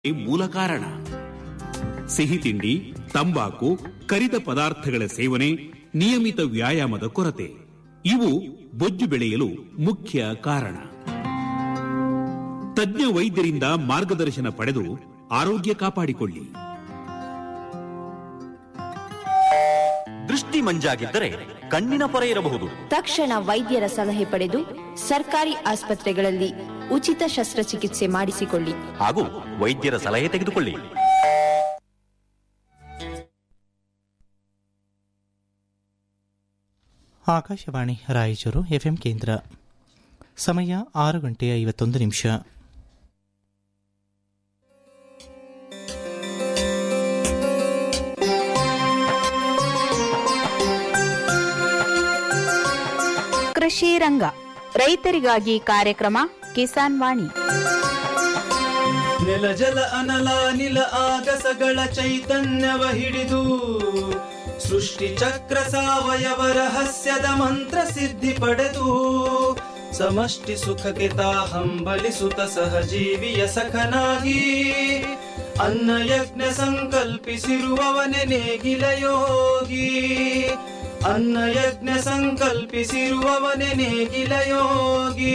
ಮೂಲ ಕಾರಣ ಸಿಹಿ ತಿಂಡಿ ತಂಬಾಕು ಕರಿದ ಪದಾರ್ಥಗಳ ಸೇವನೆ ನಿಯಮಿತ ವ್ಯಾಯಾಮದ ಕೊರತೆ ಇವು ಬೊಜ್ಜು ಬೆಳೆಯಲು ಮುಖ್ಯ ಕಾರಣ ತಜ್ಞ ವೈದ್ಯರಿಂದ ಮಾರ್ಗದರ್ಶನ ಪಡೆದು ಆರೋಗ್ಯ ಕಾಪಾಡಿಕೊಳ್ಳಿ ದೃಷ್ಟಿ ಮಂಜಾಗಿದ್ದರೆ ಕಣ್ಣಿನ ಪೊರೆ ಇರಬಹುದು ತಕ್ಷಣ ವೈದ್ಯರ ಸಲಹೆ ಪಡೆದು ಸರ್ಕಾರಿ ಆಸ್ಪತ್ರೆಗಳಲ್ಲಿ ಉಚಿತ ಶಸ್ತ್ರಚಿಕಿತ್ಸೆ ಮಾಡಿಸಿಕೊಳ್ಳಿ ಹಾಗೂ ವೈದ್ಯರ ಸಲಹೆ ತೆಗೆದುಕೊಳ್ಳಿ ಆಕಾಶವಾಣಿ ರಾಯಚೂರು ಎಫ್ಎಂ ಕೇಂದ್ರ ಸಮಯ ಆರು ಗಂಟೆ ಐವತ್ತೊಂದು ನಿಮಿಷ ಕೃಷಿ ರಂಗ ರೈತರಿಗಾಗಿ ಕಾರ್ಯಕ್ರಮ ಕಿಸಾನ್ ವಾಣಿ ನೆಲ ಜಲ ಅನಲ ನಿಲ ಆಗಸಗಳ ಚೈತನ್ಯವ ಹಿಡಿದು ಸೃಷ್ಟಿ ಚಕ್ರ ಸಾವಯವ ರಹಸ್ಯದ ಮಂತ್ರ ಸಿದ್ಧಿ ಪಡೆದು ಸಮಷ್ಟಿ ಸುಖಕ್ಕೆ ತಾ ಹಂಬಲಿಸುತ್ತ ಸಹಜೀವಿಯ ಸಖನಾಗಿ ಅನ್ನ ಯಜ್ಞ ಸಂಕಲ್ಪಿಸಿರುವವನೆ ನೇಗಿಲ ಯೋಗಿ ಅನ್ನ ಯಜ್ಞ ಸಂಕಲ್ಪಿಸಿರುವವನೆ ನೇಗಿಲ ಯೋಗಿ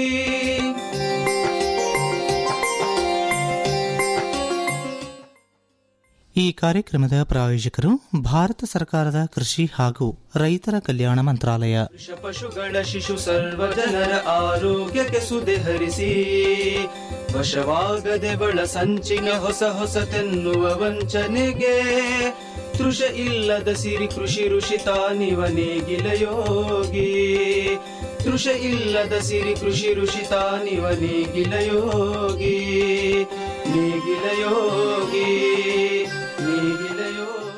ಈ ಕಾರ್ಯಕ್ರಮದ ಪ್ರಾಯೋಜಕರು ಭಾರತ ಸರ್ಕಾರದ ಕೃಷಿ ಹಾಗೂ ರೈತರ ಕಲ್ಯಾಣ ಮಂತ್ರಾಲಯ ವೃಷ ಪಶುಗಳ ಶಿಶು ಸರ್ವ ಜನರ ಆರೋಗ್ಯಕ್ಕೆ ಸುದೆ ಹರಿಸಿ ವಶವಾಗದೆ ಬಳ ಸಂಚಿನ ಹೊಸ ಹೊಸತೆನ್ನುವ ವಂಚನೆಗೆ ತೃಷ ಇಲ್ಲದ ಸಿರಿ ಕೃಷಿ ಋಷಿ ತಾನಿವ ನೇಗಿಲ ಯೋಗಿ ತೃಷ ಇಲ್ಲದ ಸಿರಿ ಕೃಷಿ ಋಷಿ ತಾನಿವ ನೇಗಿಲ ಯೋಗಿ ನೇಗಿಲ ಯೋಗಿ ನೇಗಿಲ ಯೋಗಿ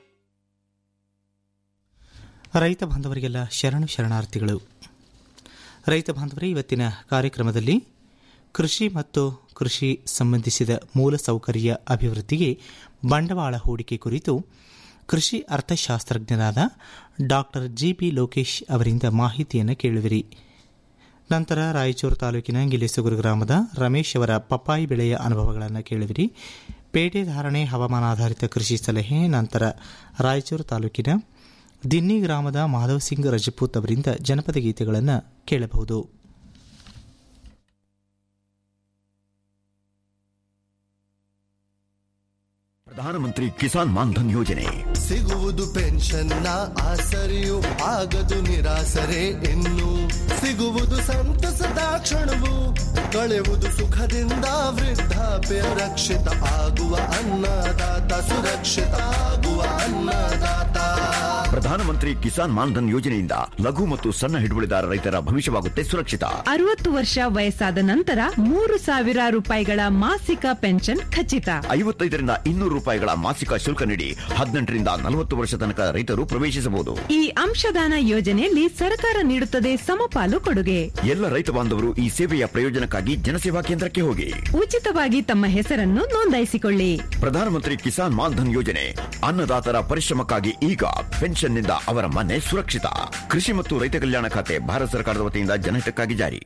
ರೈತ ಬಾಂಧವರಿಗೆಲ್ಲ ಶರಣು ಶರಣಾರ್ಥಿಗಳು ರೈತ ಬಾಂಧವರೇ ಇವತ್ತಿನ ಕಾರ್ಯಕ್ರಮದಲ್ಲಿ ಕೃಷಿ ಮತ್ತು ಕೃಷಿ ಸಂಬಂಧಿಸಿದ ಮೂಲ ಸೌಕರ್ಯ ಅಭಿವೃದ್ಧಿಗೆ ಬಂಡವಾಳ ಹೂಡಿಕೆ ಕುರಿತು ಕೃಷಿ ಅರ್ಥಶಾಸ್ತ್ರಜ್ಞರಾದ ಡಾಕ್ಟರ್ ಜಿಬಿ ಲೋಕೇಶ್ ಅವರಿಂದ ಮಾಹಿತಿಯನ್ನು ಕೇಳುವಿರಿ ನಂತರ ರಾಯಚೂರು ತಾಲೂಕಿನ ಗಿಲಿಸುಗುರು ಗ್ರಾಮದ ರಮೇಶ್ ಅವರ ಪಪ್ಪಾಯಿ ಬೆಳೆಯ ಅನುಭವಗಳನ್ನು ಕೇಳುವಿರಿ ಪೇಟೆ ಧಾರಣೆ ಹವಾಮಾನಾಧಾರಿತ ಕೃಷಿ ಸಲಹೆ ನಂತರ ರಾಯಚೂರು ತಾಲೂಕಿನ ದಿನ್ನಿ ಗ್ರಾಮದ ಮಾಧವ್ ಸಿಂಗ್ ರಜಪೂತ್ ಅವರಿಂದ ಜನಪದ ಗೀತೆಗಳನ್ನು ಕೇಳಬಹುದು ಪ್ರಧಾನಮಂತ್ರಿ ಕಿಸಾನ್ ಮಾನ್ಧನ್ ಯೋಜನೆ ಸಿಗುವುದು ಪೆನ್ಷನ್ನ ಆಸರೆಯು ಆಗದು ನಿರಾಸರೆ ಇನ್ನು ಸಿಗುವುದು ಸಂತಸದ ಕ್ಷಣವು ಕಳೆವುದು ಸುಖದಿಂದ ವೃದ್ಧಾಪ್ಯ ರಕ್ಷಿತ ಆಗುವ ಅನ್ನದಾತ ಸುರಕ್ಷಿತ ಆಗುವ ಅನ್ನದಾತ ಪ್ರಧಾನಮಂತ್ರಿ ಕಿಸಾನ್ ಮಾನ್ಧನ್ ಯೋಜನೆಯಿಂದ ಲಘು ಮತ್ತು ಸಣ್ಣ ಹಿಡುವಳಿದಾರ ರೈತರ ಭವಿಷ್ಯವಾಗುತ್ತೆ ಸುರಕ್ಷಿತ ಅರವತ್ತು ವರ್ಷ ವಯಸ್ಸಾದ ನಂತರ ಮೂರು ಸಾವಿರ ರೂಪಾಯಿಗಳ ಮಾಸಿಕ ಪೆನ್ಷನ್ ಖಚಿತ ಐವತ್ತೈದರಿಂದ ಇನ್ನೂರು ರೂಪಾಯಿಗಳ ಮಾಸಿಕ ಶುಲ್ಕ ನೀಡಿ ಹದಿನೆಂಟರಿಂದ ನಲವತ್ತು ವರ್ಷ ತನಕ ರೈತರು ಪ್ರವೇಶಿಸಬಹುದು ಈ ಅಂಶದಾನ ಯೋಜನೆಯಲ್ಲಿ ಸರ್ಕಾರ ನೀಡುತ್ತದೆ ಸಮಪಾಲು ಕೊಡುಗೆ ಎಲ್ಲ ರೈತ ಬಾಂಧವರು ಈ ಸೇವೆಯ ಪ್ರಯೋಜನಕ್ಕಾಗಿ ಜನಸೇವಾ ಕೇಂದ್ರಕ್ಕೆ ಹೋಗಿ ಉಚಿತವಾಗಿ ತಮ್ಮ ಹೆಸರನ್ನು ನೋಂದಾಯಿಸಿಕೊಳ್ಳಿ ಪ್ರಧಾನಮಂತ್ರಿ ಕಿಸಾನ್ ಮಾನ್ಧನ್ ಯೋಜನೆ ಅನ್ನದಾತರ ಪರಿಶ್ರಮಕ್ಕಾಗಿ ಈಗ ಪೆನ್ಷನ್ನಿಂದ ಅವರ ಮನೆ ಸುರಕ್ಷಿತ ಕೃಷಿ ಮತ್ತು ರೈತ ಕಲ್ಯಾಣ ಖಾತೆ ಭಾರತ ಸರ್ಕಾರದ ವತಿಯಿಂದ ಜನಹಿತಕ್ಕಾಗಿ ಜಾರಿ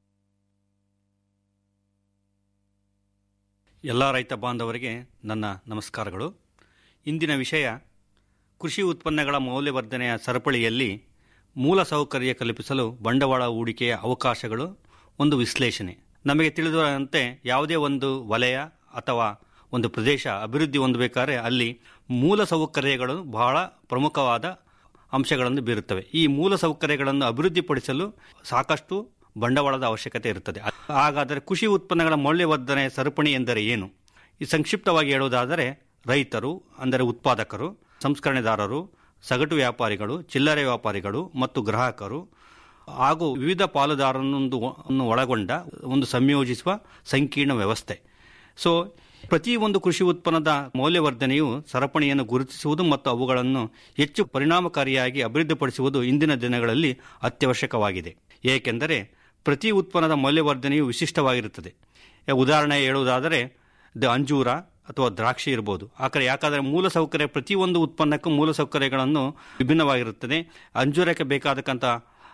ಎಲ್ಲ ರೈತ ಬಾಂಧವರಿಗೆ ನನ್ನ ನಮಸ್ಕಾರಗಳು ಇಂದಿನ ವಿಷಯ ಕೃಷಿ ಉತ್ಪನ್ನಗಳ ಮೌಲ್ಯವರ್ಧನೆಯ ಸರಪಳಿಯಲ್ಲಿ ಮೂಲ ಸೌಕರ್ಯ ಕಲ್ಪಿಸಲು ಬಂಡವಾಳ ಹೂಡಿಕೆಯ ಅವಕಾಶಗಳು ಒಂದು ವಿಶ್ಲೇಷಣೆ ನಮಗೆ ತಿಳಿದಿರುವಂತೆ ಯಾವುದೇ ಒಂದು ವಲಯ ಅಥವಾ ಒಂದು ಪ್ರದೇಶ ಅಭಿವೃದ್ಧಿ ಹೊಂದಬೇಕಾದ್ರೆ ಅಲ್ಲಿ ಮೂಲ ಸೌಕರ್ಯಗಳು ಬಹಳ ಪ್ರಮುಖವಾದ ಅಂಶಗಳನ್ನು ಬೀರುತ್ತವೆ ಈ ಮೂಲ ಸೌಕರ್ಯಗಳನ್ನು ಅಭಿವೃದ್ಧಿಪಡಿಸಲು ಸಾಕಷ್ಟು ಬಂಡವಾಳದ ಅವಶ್ಯಕತೆ ಇರುತ್ತದೆ ಹಾಗಾದರೆ ಕೃಷಿ ಉತ್ಪನ್ನಗಳ ಮೌಲ್ಯವರ್ಧನೆ ಸರಪಣಿ ಎಂದರೆ ಏನು ಈ ಸಂಕ್ಷಿಪ್ತವಾಗಿ ಹೇಳುವುದಾದರೆ ರೈತರು ಅಂದರೆ ಉತ್ಪಾದಕರು ಸಂಸ್ಕರಣೆದಾರರು ಸಗಟು ವ್ಯಾಪಾರಿಗಳು ಚಿಲ್ಲರೆ ವ್ಯಾಪಾರಿಗಳು ಮತ್ತು ಗ್ರಾಹಕರು ಹಾಗೂ ವಿವಿಧ ಪಾಲುದಾರರನ್ನೊಂದು ಅನ್ನು ಒಳಗೊಂಡ ಒಂದು ಸಂಯೋಜಿಸುವ ಸಂಕೀರ್ಣ ವ್ಯವಸ್ಥೆ ಸೊ ಪ್ರತಿ ಒಂದು ಕೃಷಿ ಉತ್ಪನ್ನದ ಮೌಲ್ಯವರ್ಧನೆಯು ಸರಪಣಿಯನ್ನು ಗುರುತಿಸುವುದು ಮತ್ತು ಅವುಗಳನ್ನು ಹೆಚ್ಚು ಪರಿಣಾಮಕಾರಿಯಾಗಿ ಅಭಿವೃದ್ಧಿಪಡಿಸುವುದು ಇಂದಿನ ದಿನಗಳಲ್ಲಿ ಅತ್ಯವಶ್ಯಕವಾಗಿದೆ ಏಕೆಂದರೆ ಪ್ರತಿ ಉತ್ಪನ್ನದ ಮೌಲ್ಯವರ್ಧನೆಯು ವಿಶಿಷ್ಟವಾಗಿರುತ್ತದೆ ಉದಾಹರಣೆ ಹೇಳುವುದಾದರೆ ದ ಅಂಜೂರ ಅಥವಾ ದ್ರಾಕ್ಷಿ ಇರಬಹುದು ಆಕಡೆ ಯಾಕಂದರೆ ಮೂಲ ಸೌಕರ್ಯ ಪ್ರತಿಯೊಂದು ಉತ್ಪನ್ನಕ್ಕೂ ಮೂಲ ಸೌಕರ್ಯಗಳನ್ನು ವಿಭಿನ್ನವಾಗಿರುತ್ತದೆ ಅಂಜೂರಕ್ಕೆ ಬೇಕಾದಕ್ಕಂಥ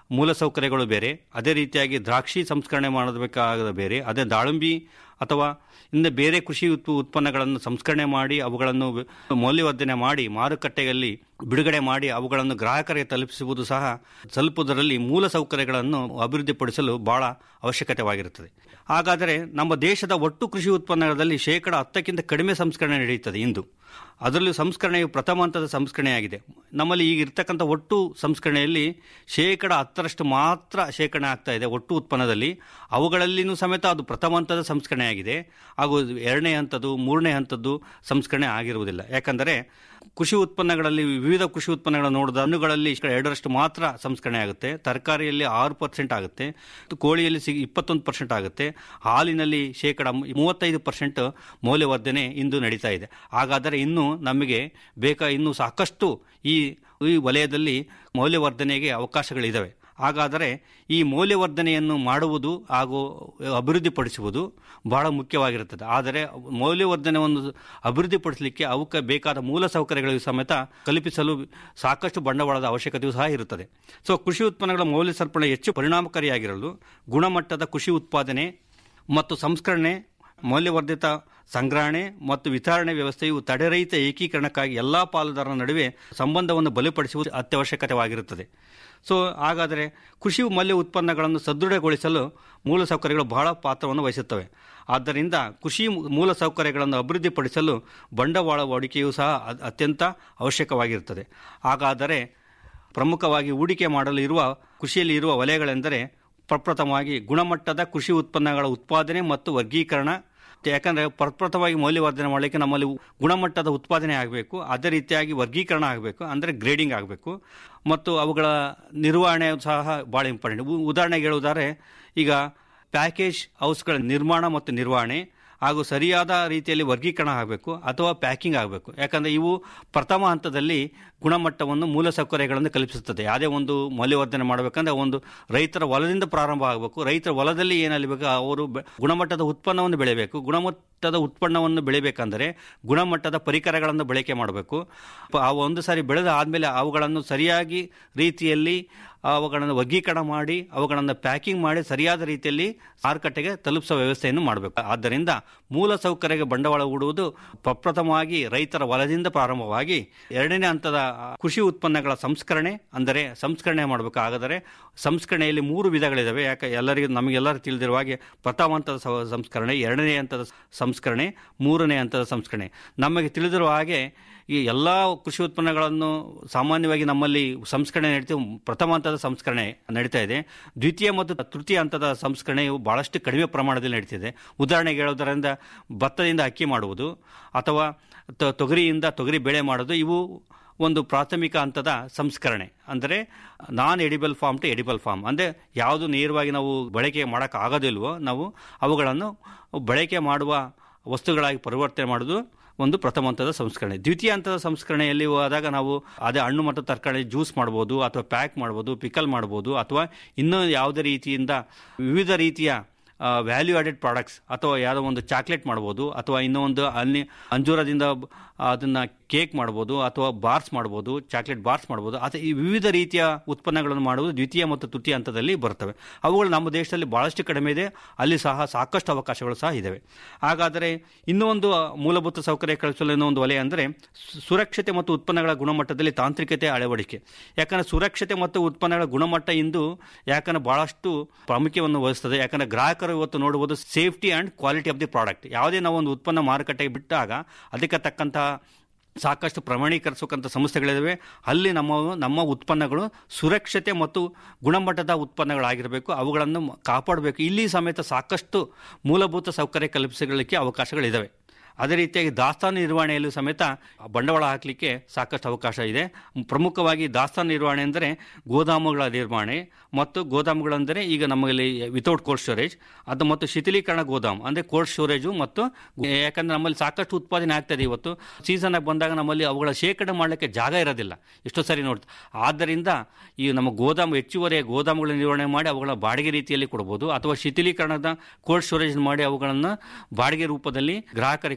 ಮೂಲಸೌಕರ್ಯಗಳು ಬೇರೆ ಅದೇ ರೀತಿಯಾಗಿ ದ್ರಾಕ್ಷಿ ಸಂಸ್ಕರಣೆ ಮಾಡಬೇಕಾದ ಬೇರೆ ಅದೇ ದಾಳಿಂಬಿ ಅಥವಾ ಇನ್ನು ಬೇರೆ ಕೃಷಿ ಉತ್ ಉತ್ಪನ್ನಗಳನ್ನು ಸಂಸ್ಕರಣೆ ಮಾಡಿ ಅವುಗಳನ್ನು ಮೌಲ್ಯವರ್ಧನೆ ಮಾಡಿ ಮಾರುಕಟ್ಟೆಯಲ್ಲಿ ಬಿಡುಗಡೆ ಮಾಡಿ ಅವುಗಳನ್ನು ಗ್ರಾಹಕರಿಗೆ ತಲುಪಿಸುವುದು ಸಹ ತಲುಪುವುದರಲ್ಲಿ ಮೂಲ ಸೌಕರ್ಯಗಳನ್ನು ಅಭಿವೃದ್ಧಿಪಡಿಸಲು ಬಹಳ ಅವಶ್ಯಕತೆವಾಗಿರುತ್ತದೆ ಹಾಗಾದರೆ ನಮ್ಮ ದೇಶದ ಒಟ್ಟು ಕೃಷಿ ಉತ್ಪನ್ನಗಳಲ್ಲಿ ಶೇಕಡ ಹತ್ತಕ್ಕಿಂತ ಕಡಿಮೆ ಸಂಸ್ಕರಣೆ ನಡೆಯುತ್ತದೆ ಇಂದು ಅದರಲ್ಲೂ ಸಂಸ್ಕರಣೆಯು ಪ್ರಥಮ ಹಂತದ ಸಂಸ್ಕರಣೆಯಾಗಿದೆ ನಮ್ಮಲ್ಲಿ ಈಗ ಇರ್ತಕ್ಕಂಥ ಒಟ್ಟು ಸಂಸ್ಕರಣೆಯಲ್ಲಿ ಶೇಕಡ ಹತ್ತರಷ್ಟು ಮಾತ್ರ ಶೇಖರಣೆ ಆಗ್ತಾ ಇದೆ ಒಟ್ಟು ಉತ್ಪನ್ನದಲ್ಲಿ ಅವುಗಳಲ್ಲಿನೂ ಸಮೇತ ಅದು ಪ್ರಥಮ ಹಂತದ ಸಂಸ್ಕರಣೆಯಾಗಿದೆ ಹಾಗೂ ಎರಡನೇ ಹಂತದ್ದು ಮೂರನೇ ಹಂತದ್ದು ಸಂಸ್ಕರಣೆ ಆಗಿರುವುದಿಲ್ಲ ಯಾಕಂದರೆ ಕೃಷಿ ಉತ್ಪನ್ನಗಳಲ್ಲಿ ವಿವಿಧ ಕೃಷಿ ಉತ್ಪನ್ನಗಳನ್ನು ನೋಡಿದ ಹಣ್ಣುಗಳಲ್ಲಿ ಎರಡರಷ್ಟು ಮಾತ್ರ ಸಂಸ್ಕರಣೆ ಆಗುತ್ತೆ ತರಕಾರಿಯಲ್ಲಿ ಆರು ಪರ್ಸೆಂಟ್ ಆಗುತ್ತೆ ಕೋಳಿಯಲ್ಲಿ ಸಿಗಿ ಇಪ್ಪತ್ತೊಂದು ಪರ್ಸೆಂಟ್ ಆಗುತ್ತೆ ಹಾಲಿನಲ್ಲಿ ಶೇಕಡ ಮೂವತ್ತೈದು ಪರ್ಸೆಂಟ್ ಮೌಲ್ಯವರ್ಧನೆ ಇಂದು ನಡೀತಾ ಇದೆ ಹಾಗಾದರೆ ಇನ್ನು ನಮಗೆ ಬೇಕಾ ಇನ್ನೂ ಸಾಕಷ್ಟು ಈ ಈ ವಲಯದಲ್ಲಿ ಮೌಲ್ಯವರ್ಧನೆಗೆ ಅವಕಾಶಗಳಿದ್ದಾವೆ ಹಾಗಾದರೆ ಈ ಮೌಲ್ಯವರ್ಧನೆಯನ್ನು ಮಾಡುವುದು ಹಾಗೂ ಅಭಿವೃದ್ಧಿಪಡಿಸುವುದು ಬಹಳ ಮುಖ್ಯವಾಗಿರುತ್ತದೆ ಆದರೆ ಮೌಲ್ಯವರ್ಧನೆಯನ್ನು ಅಭಿವೃದ್ಧಿಪಡಿಸಲಿಕ್ಕೆ ಅವಕ್ಕೆ ಬೇಕಾದ ಮೂಲ ಸೌಕರ್ಯಗಳಿಗೂ ಸಮೇತ ಕಲ್ಪಿಸಲು ಸಾಕಷ್ಟು ಬಂಡವಾಳದ ಅವಶ್ಯಕತೆಯೂ ಸಹ ಇರುತ್ತದೆ ಸೊ ಕೃಷಿ ಉತ್ಪನ್ನಗಳ ಮೌಲ್ಯ ಸರಪಣಿ ಹೆಚ್ಚು ಪರಿಣಾಮಕಾರಿಯಾಗಿರಲು ಗುಣಮಟ್ಟದ ಕೃಷಿ ಉತ್ಪಾದನೆ ಮತ್ತು ಸಂಸ್ಕರಣೆ ಮೌಲ್ಯವರ್ಧಿತ ಸಂಗ್ರಹಣೆ ಮತ್ತು ವಿತರಣೆ ವ್ಯವಸ್ಥೆಯು ತಡೆರಹಿತ ಏಕೀಕರಣಕ್ಕಾಗಿ ಎಲ್ಲ ಪಾಲುದಾರರ ನಡುವೆ ಸಂಬಂಧವನ್ನು ಬಲಪಡಿಸುವುದು ಅತ್ಯವಶ್ಯಕತೆವಾಗಿರುತ್ತದೆ ಸೊ ಹಾಗಾದರೆ ಕೃಷಿ ಮೌಲ್ಯ ಉತ್ಪನ್ನಗಳನ್ನು ಸದೃಢಗೊಳಿಸಲು ಮೂಲಸೌಕರ್ಯಗಳು ಬಹಳ ಪಾತ್ರವನ್ನು ವಹಿಸುತ್ತವೆ ಆದ್ದರಿಂದ ಕೃಷಿ ಮೂಲ ಸೌಕರ್ಯಗಳನ್ನು ಅಭಿವೃದ್ಧಿಪಡಿಸಲು ಬಂಡವಾಳ ಹೂಡಿಕೆಯೂ ಸಹ ಅತ್ಯಂತ ಅವಶ್ಯಕವಾಗಿರುತ್ತದೆ ಹಾಗಾದರೆ ಪ್ರಮುಖವಾಗಿ ಹೂಡಿಕೆ ಮಾಡಲು ಇರುವ ಕೃಷಿಯಲ್ಲಿ ಇರುವ ವಲಯಗಳೆಂದರೆ ಪ್ರಪ್ರಥಮವಾಗಿ ಗುಣಮಟ್ಟದ ಕೃಷಿ ಉತ್ಪನ್ನಗಳ ಉತ್ಪಾದನೆ ಮತ್ತು ವರ್ಗೀಕರಣ ಯಾಕಂದರೆ ಪ್ರಪ್ರಥಮವಾಗಿ ಮೌಲ್ಯವರ್ಧನೆ ಮಾಡಲಿಕ್ಕೆ ನಮ್ಮಲ್ಲಿ ಗುಣಮಟ್ಟದ ಉತ್ಪಾದನೆ ಆಗಬೇಕು ಅದೇ ರೀತಿಯಾಗಿ ವರ್ಗೀಕರಣ ಆಗಬೇಕು ಅಂದರೆ ಗ್ರೇಡಿಂಗ್ ಆಗಬೇಕು ಮತ್ತು ಅವುಗಳ ನಿರ್ವಹಣೆ ಸಹ ಭಾಳ ಇಂಪಾರ್ಟೆಂಟ್ ಉದಾಹರಣೆಗೆ ಹೇಳುವುದಾದರೆ ಈಗ ಪ್ಯಾಕೇಜ್ ಹೌಸ್ಗಳ ನಿರ್ಮಾಣ ಮತ್ತು ನಿರ್ವಹಣೆ ಹಾಗೂ ಸರಿಯಾದ ರೀತಿಯಲ್ಲಿ ವರ್ಗೀಕರಣ ಆಗಬೇಕು ಅಥವಾ ಪ್ಯಾಕಿಂಗ್ ಆಗಬೇಕು ಯಾಕಂದರೆ ಇವು ಪ್ರಥಮ ಹಂತದಲ್ಲಿ ಗುಣಮಟ್ಟವನ್ನು ಮೂಲಸೌಕರ್ಯಗಳನ್ನು ಕಲ್ಪಿಸುತ್ತದೆ ಯಾವುದೇ ಒಂದು ಮೌಲ್ಯವರ್ಧನೆ ಮಾಡಬೇಕಂದ್ರೆ ಒಂದು ರೈತರ ಹೊಲದಿಂದ ಪ್ರಾರಂಭ ಆಗಬೇಕು ರೈತರ ಹೊಲದಲ್ಲಿ ಏನಾಗಬೇಕು ಅವರು ಗುಣಮಟ್ಟದ ಉತ್ಪನ್ನವನ್ನು ಬೆಳೆಯಬೇಕು ಗುಣಮಟ್ಟದ ಉತ್ಪನ್ನವನ್ನು ಬೆಳೆಯಬೇಕಂದರೆ ಗುಣಮಟ್ಟದ ಪರಿಕರಗಳನ್ನು ಬಳಕೆ ಮಾಡಬೇಕು ಆ ಒಂದು ಸಾರಿ ಬೆಳೆದ ಆದಮೇಲೆ ಅವುಗಳನ್ನು ಸರಿಯಾಗಿ ರೀತಿಯಲ್ಲಿ ಅವುಗಳನ್ನು ವರ್ಗೀಕರಣ ಮಾಡಿ ಅವುಗಳನ್ನು ಪ್ಯಾಕಿಂಗ್ ಮಾಡಿ ಸರಿಯಾದ ರೀತಿಯಲ್ಲಿ ಮಾರುಕಟ್ಟೆಗೆ ತಲುಪಿಸುವ ವ್ಯವಸ್ಥೆಯನ್ನು ಮಾಡಬೇಕು ಆದ್ದರಿಂದ ಮೂಲ ಸೌಕರ್ಯಕ್ಕೆ ಬಂಡವಾಳ ಹೂಡುವುದು ಪ್ರಪ್ರಥಮವಾಗಿ ರೈತರ ಹೊಲದಿಂದ ಪ್ರಾರಂಭವಾಗಿ ಎರಡನೇ ಹಂತದ ಕೃಷಿ ಉತ್ಪನ್ನಗಳ ಸಂಸ್ಕರಣೆ ಅಂದರೆ ಸಂಸ್ಕರಣೆ ಮಾಡಬೇಕು ಹಾಗಾದರೆ ಸಂಸ್ಕರಣೆಯಲ್ಲಿ ಮೂರು ವಿಧಗಳಿದ್ದಾವೆ ಯಾಕೆ ಎಲ್ಲರಿಗೂ ನಮಗೆಲ್ಲರೂ ತಿಳಿದಿರುವ ಹಾಗೆ ಪ್ರಥಮ ಹಂತದ ಸಂಸ್ಕರಣೆ ಎರಡನೇ ಹಂತದ ಸಂಸ್ಕರಣೆ ಮೂರನೇ ಹಂತದ ಸಂಸ್ಕರಣೆ ನಮಗೆ ತಿಳಿದಿರುವ ಹಾಗೆ ಈ ಎಲ್ಲ ಕೃಷಿ ಉತ್ಪನ್ನಗಳನ್ನು ಸಾಮಾನ್ಯವಾಗಿ ನಮ್ಮಲ್ಲಿ ಸಂಸ್ಕರಣೆ ನಡೀತೀವಿ ಪ್ರಥಮ ಹಂತದ ಸಂಸ್ಕರಣೆ ನಡೀತಾ ಇದೆ ದ್ವಿತೀಯ ಮತ್ತು ತೃತೀಯ ಹಂತದ ಸಂಸ್ಕರಣೆಯು ಬಹಳಷ್ಟು ಕಡಿಮೆ ಪ್ರಮಾಣದಲ್ಲಿ ನಡೀತಿದೆ ಉದಾಹರಣೆಗೆ ಹೇಳೋದರಿಂದ ಭತ್ತದಿಂದ ಅಕ್ಕಿ ಮಾಡುವುದು ಅಥವಾ ತೊಗರಿಯಿಂದ ತೊಗರಿ ಬೆಳೆ ಮಾಡೋದು ಇವು ಒಂದು ಪ್ರಾಥಮಿಕ ಹಂತದ ಸಂಸ್ಕರಣೆ ಅಂದರೆ non edible form to edible form ಅಂದರೆ ಯಾವುದು ನೇರವಾಗಿ ನಾವು ಬಳಕೆ ಮಾಡೋಕ್ಕಾಗೋದಿಲ್ವೋ ನಾವು ಅವುಗಳನ್ನು ಬಳಕೆ ಮಾಡುವ ವಸ್ತುಗಳಾಗಿ ಪರಿವರ್ತನೆ ಮಾಡೋದು ಒಂದು ಪ್ರಥಮ ಹಂತದ ಸಂಸ್ಕರಣೆ ದ್ವಿತೀಯ ಹಂತದ ಸಂಸ್ಕರಣೆಯಲ್ಲಿ ಹೋದಾಗ ನಾವು ಅದೇ ಹಣ್ಣು ಮತ್ತು ತರಕಾರಿ ಜ್ಯೂಸ್ ಮಾಡ್ಬೋದು ಅಥವಾ ಪ್ಯಾಕ್ ಮಾಡ್ಬೋದು ಪಿಕಲ್ ಮಾಡ್ಬೋದು ಅಥವಾ ಇನ್ನೂ ಯಾವುದೇ ರೀತಿಯಿಂದ ವಿವಿಧ ರೀತಿಯ ವ್ಯಾಲ್ಯೂ ಆಡೆಡ್ ಪ್ರಾಡಕ್ಟ್ಸ್ ಅಥವಾ ಯಾವುದೋ ಒಂದು ಚಾಕ್ಲೇಟ್ ಮಾಡ್ಬೋದು ಅಥವಾ ಇನ್ನೂ ಒಂದು ಅಲ್ಲಿ ಅಂಜೂರದಿಂದ ಅದನ್ನು ಕೇಕ್ ಮಾಡ್ಬೋದು ಅಥವಾ ಬಾರ್ಸ್ ಮಾಡ್ಬೋದು ಚಾಕ್ಲೇಟ್ ಬಾರ್ಸ್ ಮಾಡ್ಬೋದು ಅಥವಾ ಈ ವಿವಿಧ ರೀತಿಯ ಉತ್ಪನ್ನಗಳನ್ನು ಮಾಡುವುದು ದ್ವಿತೀಯ ಮತ್ತು ತೃತೀಯ ಹಂತದಲ್ಲಿ ಬರ್ತವೆ ಅವುಗಳು ನಮ್ಮ ದೇಶದಲ್ಲಿ ಭಾಳಷ್ಟು ಕಡಿಮೆ ಇದೆ ಅಲ್ಲಿ ಸಹ ಸಾಕಷ್ಟು ಅವಕಾಶಗಳು ಸಹ ಇದ್ದಾವೆ ಹಾಗಾದರೆ ಇನ್ನೂ ಒಂದು ಮೂಲಭೂತ ಸೌಕರ್ಯ ಕಳಿಸಲು ಇನ್ನೂ ಒಂದು ವಲಯ ಅಂದರೆ ಸುರಕ್ಷತೆ ಮತ್ತು ಉತ್ಪನ್ನಗಳ ಗುಣಮಟ್ಟದಲ್ಲಿ ತಾಂತ್ರಿಕತೆ ಅಳವಡಿಕೆ ಯಾಕಂದರೆ ಸುರಕ್ಷತೆ ಮತ್ತು ಉತ್ಪನ್ನಗಳ ಗುಣಮಟ್ಟ ಇಂದು ಯಾಕಂದರೆ ಭಾಳಷ್ಟು ಪ್ರಾಮುಖ್ಯವನ್ನು ವಹಿಸ್ತದೆ ಯಾಕಂದರೆ ಗ್ರಾಹಕರು ಇವತ್ತು ನೋಡುವುದು safety and quality of the product ಯಾವುದೇ ನಾವು ಒಂದು ಉತ್ಪನ್ನ ಮಾರುಕಟ್ಟೆಗೆ ಬಿಟ್ಟಾಗ ಅದಕ್ಕೆ ತಕ್ಕಂಥ ಸಾಕಷ್ಟು ಪ್ರಮಾಣೀಕರಿಸೋಕ್ಕಂಥ ಸಂಸ್ಥೆಗಳಿದ್ದಾವೆ ಅಲ್ಲಿ ನಮ್ಮ ನಮ್ಮ ಉತ್ಪನ್ನಗಳು ಸುರಕ್ಷತೆ ಮತ್ತು ಗುಣಮಟ್ಟದ ಉತ್ಪನ್ನಗಳಾಗಿರಬೇಕು ಅವುಗಳನ್ನು ಕಾಪಾಡಬೇಕು ಇಲ್ಲಿ ಸಮೇತ ಸಾಕಷ್ಟು ಮೂಲಭೂತ ಸೌಕರ್ಯ ಕಲ್ಪಿಸಲಿಕ್ಕೆ ಅವಕಾಶಗಳಿದ್ದಾವೆ ಅದೇ ರೀತಿಯಾಗಿ ದಾಸ್ತಾನು ನಿರ್ವಹಣೆಯಲ್ಲೂ ಸಮೇತ ಬಂಡವಾಳ ಹಾಕಲಿಕ್ಕೆ ಸಾಕಷ್ಟು ಅವಕಾಶ ಇದೆ ಪ್ರಮುಖವಾಗಿ ದಾಸ್ತಾನು ನಿರ್ವಹಣೆ ಅಂದರೆ ಗೋದಾಮುಗಳ ನಿರ್ವಹಣೆ ಮತ್ತು ಗೋದಾಮುಗಳೆಂದರೆ ಈಗ ನಮ್ಮಲ್ಲಿ ವಿತೌಟ್ ಕೋಲ್ಡ್ ಸ್ಟೋರೇಜ್ ಅದು ಮತ್ತು ಶಿಥಿಲೀಕರಣ ಗೋದಾಮ್ ಅಂದರೆ ಕೋಲ್ಡ್ ಸ್ಟೋರೇಜು ಮತ್ತು ಯಾಕಂದರೆ ನಮ್ಮಲ್ಲಿ ಸಾಕಷ್ಟು ಉತ್ಪಾದನೆ ಆಗ್ತದೆ ಇವತ್ತು ಸೀಸನ್ ಆಗಿ ಬಂದಾಗ ನಮ್ಮಲ್ಲಿ ಅವುಗಳ ಶೇಖರಣೆ ಮಾಡಲಿಕ್ಕೆ ಜಾಗ ಇರೋದಿಲ್ಲ ಎಷ್ಟೋ ಸರಿ ನೋಡ್ತು ಆದ್ದರಿಂದ ಈ ನಮ್ಮ ಗೋದಾಮು ಹೆಚ್ಚುವರಿ ಗೋದಾಮುಗಳ ನಿರ್ವಹಣೆ ಮಾಡಿ ಅವುಗಳ ಬಾಡಿಗೆ ರೀತಿಯಲ್ಲಿ ಕೊಡ್ಬೋದು ಅಥವಾ ಶಿಥಿಲೀಕರಣದ ಕೋಲ್ಡ್ ಸ್ಟೋರೇಜ್ ಮಾಡಿ ಅವುಗಳನ್ನು ಬಾಡಿಗೆ ರೂಪದಲ್ಲಿ ಗ್ರಾಹಕರಿಗೆ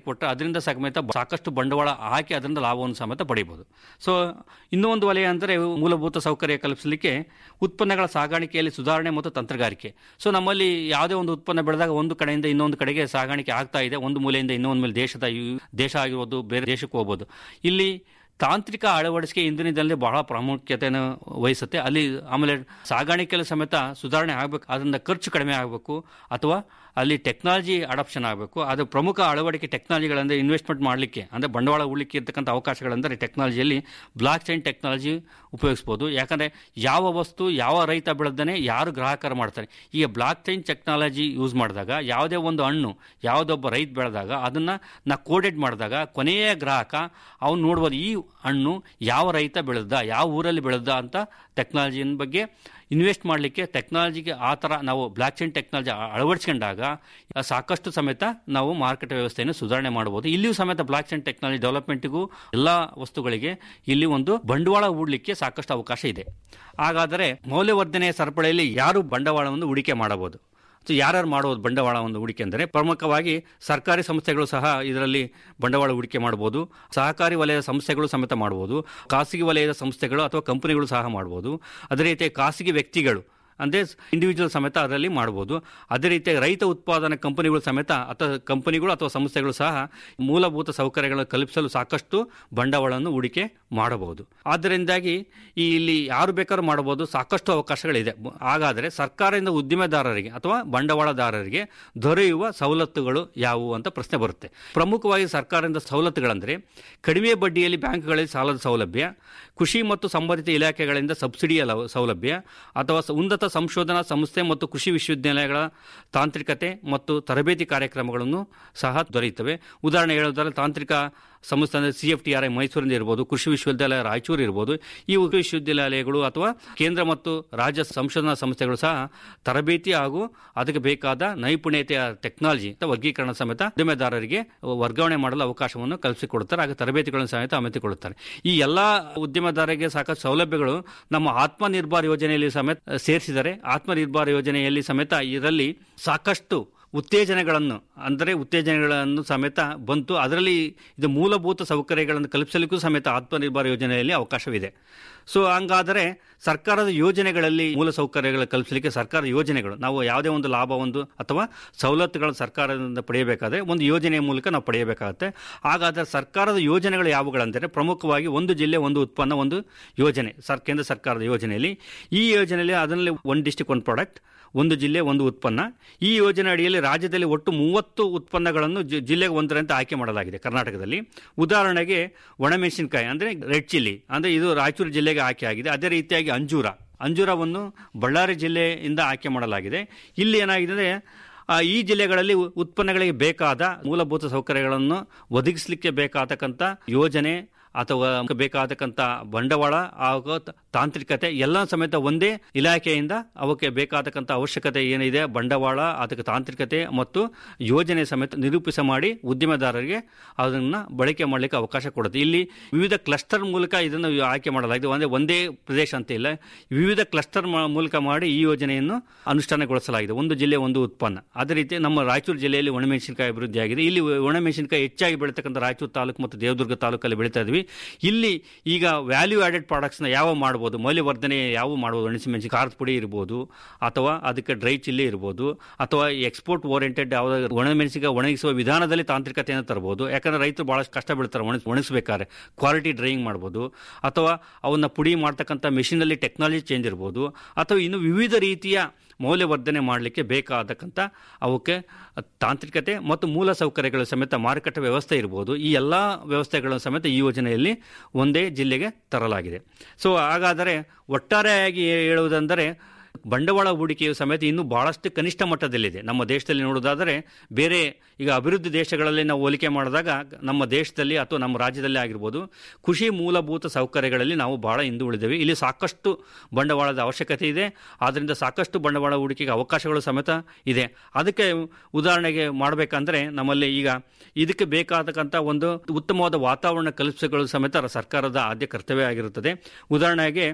ಕೊಟ್ಟರೆ ಅದರಿಂದ ಸಮೇತ ಸಾಕಷ್ಟು ಬಂಡವಾಳ ಹಾಕಿ ಅದರಿಂದ ಲಾಭವನ್ನು ಸಮೇತ ಪಡೆಯಬಹುದು ಸೊ ಇನ್ನೂ ಒಂದು ವಲಯ ಅಂದರೆ ಮೂಲಭೂತ ಸೌಕರ್ಯ ಕಲ್ಪಿಸಲಿಕ್ಕೆ ಉತ್ಪನ್ನಗಳ ಸಾಗಾಣಿಕೆಯಲ್ಲಿ ಸುಧಾರಣೆ ಮತ್ತು ತಂತ್ರಗಾರಿಕೆ ಸೊ ನಮ್ಮಲ್ಲಿ ಯಾವುದೇ ಒಂದು ಉತ್ಪನ್ನ ಬೆಳೆದಾಗ ಒಂದು ಕಡೆಯಿಂದ ಇನ್ನೊಂದು ಕಡೆಗೆ ಸಾಗಾಣಿಕೆ ಆಗ್ತಾ ಇದೆ ಒಂದು ಮೂಲೆಯಿಂದ ಇನ್ನೊಂದು ಮೇಲೆ ದೇಶದ ಯು- ದೇಶ ಆಗಿರ್ಬೋದು ಬೇರೆ ದೇಶಕ್ಕೆ ಹೋಗ್ಬೋದು ಇಲ್ಲಿ ತಾಂತ್ರಿಕ ಅಳವಡಿಕೆ ಇಂದಿನ ದಿನದಲ್ಲಿ ಬಹಳ ಪ್ರಾಮುಖ್ಯತೆಯನ್ನು ವಹಿಸುತ್ತೆ ಅಲ್ಲಿ ಆಮೇಲೆ ಸಾಗಾಣಿಕೆಯಲ್ಲಿ ಸಮೇತ ಸುಧಾರಣೆ ಆಗಬೇಕು ಅದರಿಂದ ಖರ್ಚು ಕಡಿಮೆ ಆಗಬೇಕು ಅಥವಾ ಅಲ್ಲಿ ಟೆಕ್ನಾಲಜಿ ಅಡಾಪ್ಷನ್ ಆಗಬೇಕು ಅದು ಪ್ರಮುಖ ಅಳವಡಿಕೆ ಟೆಕ್ನಾಲಜಿಗಳಂದರೆ ಇನ್ವೆಸ್ಟ್ಮೆಂಟ್ ಮಾಡಲಿಕ್ಕೆ ಅಂದರೆ ಬಂಡವಾಳ ಹೂಡಲಿಕ್ಕೆ ಇರ್ತಕ್ಕಂಥ ಅವಕಾಶಗಳೆಂದರೆ ಟೆಕ್ನಾಲಜಿಯಲ್ಲಿ ಬ್ಲಾಕ್ ಚೈನ್ ಟೆಕ್ನಾಲಜಿ ಉಪಯೋಗಿಸ್ಬೋದು ಯಾಕಂದರೆ ಯಾವ ವಸ್ತು ಯಾವ ರೈತ ಬೆಳೆದನೆ ಯಾರು ಗ್ರಾಹಕರು ಮಾಡ್ತಾರೆ ಈಗ ಬ್ಲಾಕ್ ಚೈನ್ ಟೆಕ್ನಾಲಜಿ ಯೂಸ್ ಮಾಡಿದಾಗ ಯಾವುದೇ ಒಂದು ಹಣ್ಣು ಯಾವುದೊಬ್ಬ ರೈತ ಬೆಳೆದಾಗ ಅದನ್ನು ನಾ ಕೋಡೆಡ್ ಮಾಡಿದಾಗ ಕೊನೆಯ ಗ್ರಾಹಕ ಅವ್ನು ನೋಡ್ಬೋದು ಈ ಹಣ್ಣು ಯಾವ ರೈತ ಬೆಳೆದ ಯಾವ ಊರಲ್ಲಿ ಬೆಳೆದ ಅಂತ ಟೆಕ್ನಾಲಜಿಯ ಬಗ್ಗೆ ಇನ್ವೆಸ್ಟ್ ಮಾಡಲಿಕ್ಕೆ ಟೆಕ್ನಾಲಜಿಗೆ ಆ ಥರ ನಾವು ಬ್ಲಾಕ್ ಚೈನ್ ಟೆಕ್ನಾಲಜಿ ಅಳವಡಿಸ್ಕೊಂಡಾಗ ಸಾಕಷ್ಟು ಸಮೇತ ನಾವು ಮಾರುಕಟ್ಟೆ ವ್ಯವಸ್ಥೆಯನ್ನು ಸುಧಾರಣೆ ಮಾಡಬಹುದು ಇಲ್ಲಿಯೂ ಸಮೇತ ಬ್ಲಾಕ್ ಚೈನ್ ಟೆಕ್ನಾಲಜಿ ಡೆವಲಪ್ಮೆಂಟ್ಗೂ ಎಲ್ಲ ವಸ್ತುಗಳಿಗೆ ಇಲ್ಲಿ ಒಂದು ಬಂಡವಾಳ ಹೂಡಲಿಕ್ಕೆ ಸಾಕಷ್ಟು ಅವಕಾಶ ಇದೆ ಹಾಗಾದರೆ ಮೌಲ್ಯವರ್ಧನೆಯ ಸರಪಳಿಯಲ್ಲಿ ಯಾರು ಬಂಡವಾಳವನ್ನು ಹೂಡಿಕೆ ಮಾಡಬಹುದು ಸೊ ಯಾರ್ಯಾರು ಮಾಡುವುದು ಬಂಡವಾಳ ಒಂದು ಹೂಡಿಕೆ ಅಂದರೆ ಪ್ರಮುಖವಾಗಿ ಸರ್ಕಾರಿ ಸಂಸ್ಥೆಗಳು ಸಹ ಇದರಲ್ಲಿ ಬಂಡವಾಳ ಹೂಡಿಕೆ ಮಾಡಬಹುದು ಸಹಕಾರಿ ವಲಯದ ಸಂಸ್ಥೆಗಳು ಸಮೇತ ಮಾಡಬಹುದು ಖಾಸಗಿ ವಲಯದ ಸಂಸ್ಥೆಗಳು ಅಥವಾ ಕಂಪನಿಗಳು ಸಹ ಮಾಡಬಹುದು ಅದೇ ರೀತಿ ಖಾಸಗಿ ವ್ಯಕ್ತಿಗಳು ಅಂದರೆ ಇಂಡಿವಿಜುವಲ್ ಸಮೇತ ಅದರಲ್ಲಿ ಮಾಡ್ಬೋದು ಅದೇ ರೀತಿ ರೈತ ಉತ್ಪಾದನಾ ಕಂಪನಿಗಳು ಸಮೇತ ಅಥವಾ ಕಂಪನಿಗಳು ಅಥವಾ ಸಂಸ್ಥೆಗಳು ಸಹ ಮೂಲಭೂತ ಸೌಕರ್ಯಗಳನ್ನು ಕಲ್ಪಿಸಲು ಸಾಕಷ್ಟು ಬಂಡವಾಳವನ್ನು ಹೂಡಿಕೆ ಮಾಡಬಹುದು ಆದ್ದರಿಂದಾಗಿ ಈ ಇಲ್ಲಿ ಯಾರು ಬೇಕಾದ್ರೂ ಮಾಡಬಹುದು ಸಾಕಷ್ಟು ಅವಕಾಶಗಳಿದೆ ಹಾಗಾದರೆ ಸರ್ಕಾರದಿಂದ ಉದ್ದಿಮೆದಾರರಿಗೆ ಅಥವಾ ಬಂಡವಾಳದಾರರಿಗೆ ದೊರೆಯುವ ಸವಲತ್ತುಗಳು ಯಾವುವು ಅಂತ ಪ್ರಶ್ನೆ ಬರುತ್ತೆ ಪ್ರಮುಖವಾಗಿ ಸರ್ಕಾರದಿಂದ ಸವಲತ್ತುಗಳಂದರೆ ಕಡಿಮೆ ಬಡ್ಡಿಯಲ್ಲಿ ಬ್ಯಾಂಕ್ಗಳಲ್ಲಿ ಸಾಲದ ಸೌಲಭ್ಯ ಕೃಷಿ ಮತ್ತು ಸಂಬಂಧಿತ ಇಲಾಖೆಗಳಿಂದ ಸಬ್ಸಿಡಿಯ ಲವ- ಸೌಲಭ್ಯ ಅಥವಾ ಸ- ಉನ್ನತ ಸಂಶೋಧನಾ ಸಂಸ್ಥೆ ಮತ್ತು ಕೃಷಿ ವಿಶ್ವವಿದ್ಯಾಲಯಗಳ ತಾಂತ್ರಿಕತೆ ಮತ್ತು ತರಬೇತಿ ಕಾರ್ಯಕ್ರಮಗಳನ್ನು ಸಹ ದೊರೆಯುತ್ತವೆ ಉದಾಹರಣೆ ಹೇಳೋದಾದ್ರೆ ತಾಂತ್ರಿಕ ಸಂಸ್ಥೆ ಅಂದರೆ C F T R I ಮೈಸೂರಿಂದ ಇರ್ಬೋದು ಕೃಷಿ ವಿಶ್ವವಿದ್ಯಾಲಯ ರಾಯಚೂರು ಇರ್ಬೋದು ಈ ಕೃಷಿ ವಿಶ್ವವಿದ್ಯಾಲಯಗಳು ಅಥವಾ ಕೇಂದ್ರ ಮತ್ತು ರಾಜ್ಯ ಸಂಶೋಧನಾ ಸಂಸ್ಥೆಗಳು ಸಹ ತರಬೇತಿ ಹಾಗೂ ಅದಕ್ಕೆ ಬೇಕಾದ ನೈಪುಣ್ಯತೆಯ ಟೆಕ್ನಾಲಜಿ ಅಥವಾ ವರ್ಗೀಕರಣ ಸಮೇತ ಉದ್ಯಮೆದಾರರಿಗೆ ವರ್ಗಾವಣೆ ಮಾಡಲು ಅವಕಾಶವನ್ನು ಕಲ್ಪಿಸಿಕೊಡುತ್ತಾರೆ ಹಾಗೆ ತರಬೇತಿಗಳನ್ನು ಸಮೇತ ಹಮ್ಮಿಕೊಳ್ಳುತ್ತಾರೆ ಈ ಎಲ್ಲ ಉದ್ಯಮೆದಾರರಿಗೆ ಸಾಕಷ್ಟು ಸೌಲಭ್ಯಗಳು ನಮ್ಮ ಆತ್ಮನಿರ್ಭರ್ ಯೋಜನೆಯಲ್ಲಿ ಸಮೇತ ಸೇರಿಸಿದರೆ ಆತ್ಮನಿರ್ಭರ್ ಯೋಜನೆಯಲ್ಲಿ ಸಮೇತ ಇದರಲ್ಲಿ ಸಾಕಷ್ಟು ಉತ್ತೇಜನಗಳನ್ನು ಅಂದರೆ ಉತ್ತೇಜನಗಳನ್ನು ಸಮೇತ ಬಂತು ಅದರಲ್ಲಿ ಇದು ಮೂಲಭೂತ ಸೌಕರ್ಯಗಳನ್ನು ಕಲ್ಪಿಸಲಿಕ್ಕೂ ಸಮೇತ ಆತ್ಮನಿರ್ಭರ ಯೋಜನೆಯಲ್ಲಿ ಅವಕಾಶವಿದೆ ಸೊ ಹಂಗಾದರೆ ಸರ್ಕಾರದ ಯೋಜನೆಗಳಲ್ಲಿ ಮೂಲ ಸೌಕರ್ಯಗಳು ಕಲ್ಪಿಸಲಿಕ್ಕೆ ಸರ್ಕಾರ ಯೋಜನೆಗಳು ನಾವು ಯಾವುದೇ ಒಂದು ಲಾಭ ಒಂದು ಅಥವಾ ಸವಲತ್ತುಗಳು ಸರ್ಕಾರದಿಂದ ಪಡೆಯಬೇಕಾದ್ರೆ ಒಂದು ಯೋಜನೆಯ ಮೂಲಕ ನಾವು ಪಡೆಯಬೇಕಾಗುತ್ತೆ ಹಾಗಾದರೆ ಸರ್ಕಾರದ ಯೋಜನೆಗಳು ಯಾವುಗಳಂದರೆ ಪ್ರಮುಖವಾಗಿ ಒಂದು ಜಿಲ್ಲೆ ಒಂದು ಉತ್ಪನ್ನ ಒಂದು ಯೋಜನೆ ಸರ್ ಕೇಂದ್ರ ಸರ್ಕಾರದ ಯೋಜನೆಯಲ್ಲಿ ಈ ಯೋಜನೆಯಲ್ಲಿ ಅದರಲ್ಲಿ ಒನ್ ಡಿಸ್ಟಿಕ್ ಒನ್ ಪ್ರಾಡಕ್ಟ್ ಒಂದು ಜಿಲ್ಲೆ ಒಂದು ಉತ್ಪನ್ನ ಈ ಯೋಜನೆ ಅಡಿಯಲ್ಲಿ ರಾಜ್ಯದಲ್ಲಿ ಒಟ್ಟು ಮೂವತ್ತು ಉತ್ಪನ್ನಗಳನ್ನು ಜಿ- ಜಿಲ್ಲೆಗೆ ಒಂದರಂತೆ ಆಯ್ಕೆ ಮಾಡಲಾಗಿದೆ ಕರ್ನಾಟಕದಲ್ಲಿ ಉದಾಹರಣೆಗೆ ಒಣಮೆಣಸಿನಕಾಯಿ ಅಂದರೆ ರೆಡ್ ಚಿಲ್ಲಿ ಅಂದರೆ ಇದು ರಾಯಚೂರು ಜಿಲ್ಲೆಗೆ ಆಯ್ಕೆ ಆಗಿದೆ ಅದೇ ರೀತಿಯಾಗಿ ಅಂಜೂರ ಅಂಜೂರವನ್ನು ಬಳ್ಳಾರಿ ಜಿಲ್ಲೆಯಿಂದ ಆಯ್ಕೆ ಮಾಡಲಾಗಿದೆ ಇಲ್ಲಿ ಏನಾಗಿದೆ ಅಂದರೆ ಆ, ಈ ಜಿಲ್ಲೆಗಳಲ್ಲಿ ಉ- ಉತ್ಪನ್ನಗಳಿಗೆ ಬೇಕಾದ ಮೂಲಭೂತ ಸೌಕರ್ಯಗಳನ್ನು ಒದಗಿಸಲಿಕ್ಕೆ ಬೇಕಾತಕ್ಕಂಥ ಯೋಜನೆ ಅಥವಾ ಬೇಕಾದಕ್ಕಂಥ ಬಂಡವಾಳ ಹಾಗೂ ತ- ತಾಂತ್ರಿಕತೆ ಎಲ್ಲ ಸಮೇತ ಒಂದೇ ಇಲಾಖೆಯಿಂದ ಅವಕ್ಕೆ ಬೇಕಾದಕ್ಕಂಥ ಅವಶ್ಯಕತೆ ಏನಿದೆ ಬಂಡವಾಳ ಅದಕ್ಕೆ ತಾಂತ್ರಿಕತೆ ಮತ್ತು ಯೋಜನೆ ಸಮೇತ ನಿರೂಪಿಸ ಮಾಡಿ ಉದ್ಯಮೆದಾರರಿಗೆ ಅದನ್ನು ಬಳಕೆ ಮಾಡಲಿಕ್ಕೆ ಅವಕಾಶ ಕೊಡುತ್ತೆ ಇಲ್ಲಿ ವಿವಿಧ ಕ್ಲಸ್ಟರ್ ಮೂಲಕ ಇದನ್ನು ಆಯ್ಕೆ ಮಾಡಲಾಗಿದೆ ಅಂದರೆ ಒಂದೇ ಪ್ರದೇಶ ಅಂತ ಇಲ್ಲ ವಿವಿಧ ಕ್ಲಸ್ಟರ್ ಮೂಲಕ ಮಾಡಿ ಈ ಯೋಜನೆಯನ್ನು ಅನುಷ್ಠಾನಗೊಳಿಸಲಾಗಿದೆ ಒಂದು ಜಿಲ್ಲೆ ಒಂದು ಉತ್ಪನ್ನ ಅದೇ ರೀತಿ ನಮ್ಮ ರಾಯಚೂರು ಜಿಲ್ಲೆಯಲ್ಲಿ ಒಣಮೆಣಸಿನಕಾಯಿ ಅಭಿವೃದ್ಧಿ ಆಗಿದೆ ಇಲ್ಲಿ ಒಣಮೆಣಸಿನಕಾಯಿ ಹೆಚ್ಚಾಗಿ ಬೆಳೀತಕ್ಕಂಥ ರಾಯಚೂರು ತಾಲೂಕು ಮತ್ತು ದೇವದುರ್ಗ ತಾಲೂಕಲ್ಲಿ ಬೆಳೀತಾ ಇದ್ವಿ ಇಲ್ಲಿ ಈಗ ವ್ಯಾಲ್ಯೂ ಆಡೆಡ್ ಪ್ರಾಡಕ್ಟ್ಸ್ನ ಯಾವ ಮಾಡ್ಬೋದು ಮೌಲ್ಯವರ್ಧನೆ ಯಾವ ಮಾಡ್ಬೋದು ಮೆಣಸಿನ ಖಾರದ ಪುಡಿ ಇರ್ಬೋದು ಅಥವಾ ಅದಕ್ಕೆ ಡ್ರೈ ಚಿಲ್ಲಿ ಇರ್ಬೋದು ಅಥವಾ ಎಕ್ಸ್ಪೋರ್ಟ್ ಓರಿಯೆಂಟೆಡ್ ಯಾವುದಾದ್ರು ಒಣಮೆಣಸಿಗೆ ಒಣಗಿಸುವ ವಿಧಾನದಲ್ಲಿ ತಾಂತ್ರಿಕತೆಯನ್ನು ತರಬಹುದು ಯಾಕಂದರೆ ರೈತರು ಭಾಳಷ್ಟು ಕಷ್ಟ ಬೀಳ್ತಾರೆ ಒಣಗಿಸ್ ಒಣಗಿಸ್ಬೇಕಾದ್ರೆ ಕ್ವಾಲಿಟಿ ಡ್ರೈಯಿಂಗ್ ಮಾಡ್ಬೋದು ಅಥವಾ ಅವನ್ನ ಪುಡಿ ಮಾಡ್ತಕ್ಕಂಥ ಮೆಷಿನಲ್ಲಿ ಟೆಕ್ನಾಲಜಿ ಚೇಂಜ್ ಇರ್ಬೋದು ಅಥವಾ ಇನ್ನು ವಿವಿಧ ರೀತಿಯ ಮೌಲ್ಯವರ್ಧನೆ ಮಾಡಲಿಕ್ಕೆ ಬೇಕಾದಕ್ಕಂಥ ಅವಕ್ಕೆ ತಾಂತ್ರಿಕತೆ ಮತ್ತು ಮೂಲ ಸೌಕರ್ಯಗಳ ಸಮೇತ ಮಾರುಕಟ್ಟೆ ವ್ಯವಸ್ಥೆ ಇರ್ಬೋದು ಈ ಎಲ್ಲ ವ್ಯವಸ್ಥೆಗಳ ಸಮೇತ ಈ ಯೋಜನೆಯಲ್ಲಿ ಒಂದೇ ಜಿಲ್ಲೆಗೆ ತರಲಾಗಿದೆ ಸೊ ಹಾಗಾದರೆ ಒಟ್ಟಾರೆಯಾಗಿ ಹೇಳುವುದೆಂದರೆ ಬಂಡವಾಳ ಹೂಡಿಕೆಯು ಸಮೇತ ಇನ್ನೂ ಬಹಳಷ್ಟು ಕನಿಷ್ಠ ಮಟ್ಟದಲ್ಲಿದೆ ನಮ್ಮ ದೇಶದಲ್ಲಿ ನೋಡೋದಾದರೆ ಬೇರೆ ಈಗ ಅಭಿವೃದ್ಧಿ ದೇಶಗಳಲ್ಲಿ ನಾವು ಹೋಲಿಕೆ ಮಾಡಿದಾಗ ನಮ್ಮ ದೇಶದಲ್ಲಿ ಅಥವಾ ನಮ್ಮ ರಾಜ್ಯದಲ್ಲಿ ಆಗಿರ್ಬೋದು ಕೃಷಿ ಮೂಲಭೂತ ಸೌಕರ್ಯಗಳಲ್ಲಿ ನಾವು ಬಹಳ ಹಿಂದೆ ಉಳಿದೇವೆ ಇಲ್ಲಿ ಸಾಕಷ್ಟು ಬಂಡವಾಳದ ಅವಶ್ಯಕತೆ ಇದೆ ಆದ್ದರಿಂದ ಸಾಕಷ್ಟು ಬಂಡವಾಳ ಹೂಡಿಕೆಗೆ ಅವಕಾಶಗಳು ಸಮೇತ ಇದೆ ಅದಕ್ಕೆ ಉದಾಹರಣೆಗೆ ಮಾಡಬೇಕಂದ್ರೆ ನಮ್ಮಲ್ಲಿ ಈಗ ಇದಕ್ಕೆ ಬೇಕಾದಕ್ಕಂಥ ಒಂದು ಉತ್ತಮವಾದ ವಾತಾವರಣ ಕಲ್ಪಿಸಿಕೊಳ್ಳಲು ಸಮೇತ ಸರ್ಕಾರದ ಆದ್ಯ ಕರ್ತವ್ಯ ಆಗಿರುತ್ತದೆ ಉದಾಹರಣೆಗೆ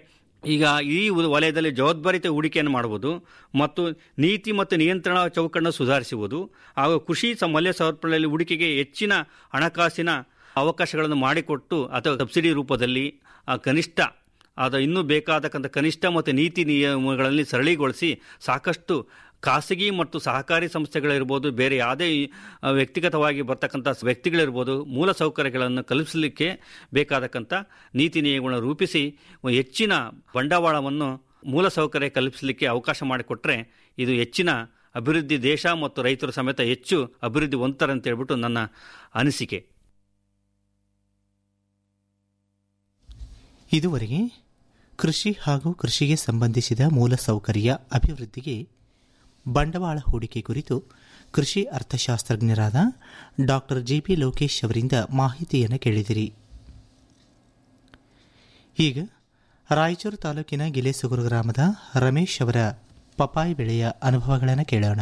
ಈಗ ಈ ಉ- ವಲಯದಲ್ಲಿ ಜವಾಬ್ದಾರಿತ ಹೂಡಿಕೆಯನ್ನು ಮಾಡುವುದು ಮತ್ತು ನೀತಿ ಮತ್ತು ನಿಯಂತ್ರಣ ಚೌಕಟ್ಟನ್ನು ಸುಧಾರಿಸುವುದು ಹಾಗೂ ಕೃಷಿ ಸ- ಮೌಲ್ಯ ಸಮರ್ಪಣೆಯಲ್ಲಿ ಹೂಡಿಕೆಗೆ ಹೆಚ್ಚಿನ ಹಣಕಾಸಿನ ಅವಕಾಶಗಳನ್ನು ಮಾಡಿಕೊಟ್ಟು ಅಥವಾ ಸಬ್ಸಿಡಿ ರೂಪದಲ್ಲಿ ಆ ಕನಿಷ್ಠ ಅದು ಇನ್ನೂ ಬೇಕಾದಕ್ಕಂಥ ಕನಿಷ್ಠ ಮತ್ತು ನೀತಿ ನಿಯಮಗಳಲ್ಲಿ ಸರಳೀಗೊಳಿಸಿ ಸಾಕಷ್ಟು ಖಾಸಗಿ ಮತ್ತು ಸಹಕಾರಿ ಸಂಸ್ಥೆಗಳಿರ್ಬೋದು ಬೇರೆ ಯಾವುದೇ ಆ, ವ್ಯಕ್ತಿಗತವಾಗಿ ಬರ್ತಕ್ಕಂಥ ವ್ಯಕ್ತಿಗಳಿರ್ಬೋದು ಮೂಲ ಸೌಕರ್ಯಗಳನ್ನು ಕಲ್ಪಿಸಲಿಕ್ಕೆ ಬೇಕಾದಕ್ಕಂಥ ನೀತಿ ನಿಯಮಗಳನ್ನು ರೂಪಿಸಿ ಹೆಚ್ಚಿನ ಬಂಡವಾಳವನ್ನು ಮೂಲ ಸೌಕರ್ಯ ಕಲ್ಪಿಸಲಿಕ್ಕೆ ಅವಕಾಶ ಮಾಡಿಕೊಟ್ರೆ ಇದು ಹೆಚ್ಚಿನ ಅಭಿವೃದ್ಧಿ ದೇಶ ಮತ್ತು ರೈತರು ಸಮೇತ ಹೆಚ್ಚು ಅಭಿವೃದ್ಧಿ ಹೊಂದ್ತಾರೆ ಅಂತ ಹೇಳ್ಬಿಟ್ಟು ನನ್ನ ಅನಿಸಿಕೆ ಇದುವರೆಗೆ ಕೃಷಿ ಹಾಗೂ ಕೃಷಿಗೆ ಸಂಬಂಧಿಸಿದ ಮೂಲಸೌಕರ್ಯ ಅಭಿವೃದ್ಧಿಗೆ ಬಂಡವಾಳ ಹೂಡಿಕೆ ಕುರಿತು ಕೃಷಿ ಅರ್ಥಶಾಸ್ತ್ರಜ್ಞರಾದ ಡಾಕ್ಟರ್ ಜಿಪಿ ಲೋಕೇಶ್ ಅವರಿಂದ ಮಾಹಿತಿಯನ್ನು ಕೇಳಿದಿರಿ ಈಗ ರಾಯಚೂರು ತಾಲೂಕಿನ ಗಿಲೇಸುಗುರು ಗ್ರಾಮದ ರಮೇಶ್ ಅವರ ಪಪಾಯಿ ಬೆಳೆಯ ಅನುಭವಗಳನ್ನು ಕೇಳೋಣ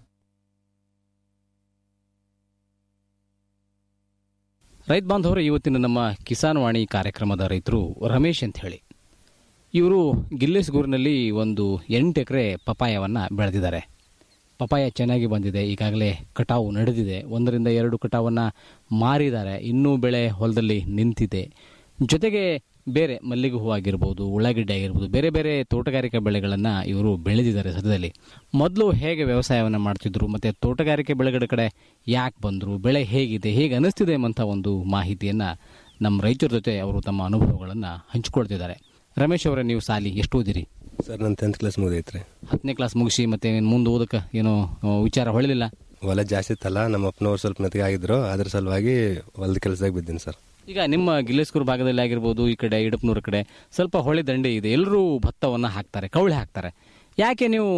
ರೈತ ಬಾಂಧವರು ಇವತ್ತಿನ ನಮ್ಮ ಕಿಸಾನ್ ವಾಣಿ ಕಾರ್ಯಕ್ರಮದ ರೈತರು ರಮೇಶ್ ಅಂತ ಹೇಳಿ ಇವರು ಗಿಲ್ಲೇಸ್ಗೂರಿನಲ್ಲಿ ಒಂದು ಎಂಟು ಎಕರೆ ಪಪಾಯವನ್ನು ಬೆಳೆದಿದ್ದಾರೆ ಪಪಾಯ ಚೆನ್ನಾಗಿ ಬಂದಿದೆ ಈಗಾಗಲೇ ಕಟಾವು ನಡೆದಿದೆ ಒಂದರಿಂದ ಎರಡು ಕಟಾವನ್ನು ಮಾರಿದ್ದಾರೆ ಇನ್ನೂ ಬೆಳೆ ಹೊಲದಲ್ಲಿ ನಿಂತಿದೆ ಜೊತೆಗೆ ಬೇರೆ ಮಲ್ಲಿಗೆ ಹೂ ಆಗಿರ್ಬೋದು ಉಳ್ಳಾಗಡ್ಡೆ ಆಗಿರ್ಬೋದು ಬೇರೆ ಬೇರೆ ತೋಟಗಾರಿಕಾ ಬೆಳೆಗಳನ್ನು ಇವರು ಬೆಳೆದಿದ್ದಾರೆ ಸದ್ಯದಲ್ಲಿ ಮೊದಲು ಹೇಗೆ ವ್ಯವಸಾಯವನ್ನು ಮಾಡ್ತಿದ್ರು ಮತ್ತು ತೋಟಗಾರಿಕೆ ಬೆಳೆಗಳ ಕಡೆ ಯಾಕೆ ಬಂದರು ಬೆಳೆ ಹೇಗಿದೆ ಹೇಗೆ ಅನಿಸ್ತಿದೆ ಎಂಬಂಥ ಒಂದು ಮಾಹಿತಿಯನ್ನು ನಮ್ಮ ರೈತರ ಜೊತೆ ಅವರು ತಮ್ಮ ಅನುಭವಗಳನ್ನು ಹಂಚಿಕೊಳ್ತಿದ್ದಾರೆ ರಮೇಶ್ ಅವರೇ ನೀವು ಸಾಲಿ ಎಷ್ಟು ಓದಿರಿ ಸರ್ ನಾನು ಟೆಂತ್ ಕ್ಲಾಸ್ ಮುಗಿದೈತ್ರಿ ಹತ್ತನೇ ಕ್ಲಾಸ್ ಮುಗಿಸಿ ಮತ್ತೆ ಮುಂದೆ ಓದಕ್ಕೆ ಏನೋ ಆ, ವಿಚಾರ ಹೊಳಿಲಿಲ್ಲ ಹೊಲ ಜಾಸ್ತಿ ಇತ್ತಲ್ಲ ನಮ್ಮ ಅಪ್ಪನವ್ರು ಸ್ವಲ್ಪ ಮೆತ್ತಗೆ ಆಗಿದ್ರು ಅದ್ರ ಸಲುವಾಗಿ ಹೊಲದ ಕೆಲಸದಾಗ ಬಿದ್ದೀನಿ ಸರ್ ಈಗ ನಿಮ್ಮ ಗಿಲ್ಲೇಸ್ಕೂರು ಭಾಗದಲ್ಲಿ ಆಗಿರ್ಬೋದು ಈ ಕಡೆ ಇಡಪ್ನೂರ ಕಡೆ ಸ್ವಲ್ಪ ಹೊಳೆ ದಂಡೆ ಇದೆ ಎಲ್ಲರೂ ಭತ್ತವನ್ನು ಹಾಕ್ತಾರೆ ಕವಳೆ ಹಾಕ್ತಾರೆ ಯಾಕೆ ನೀವು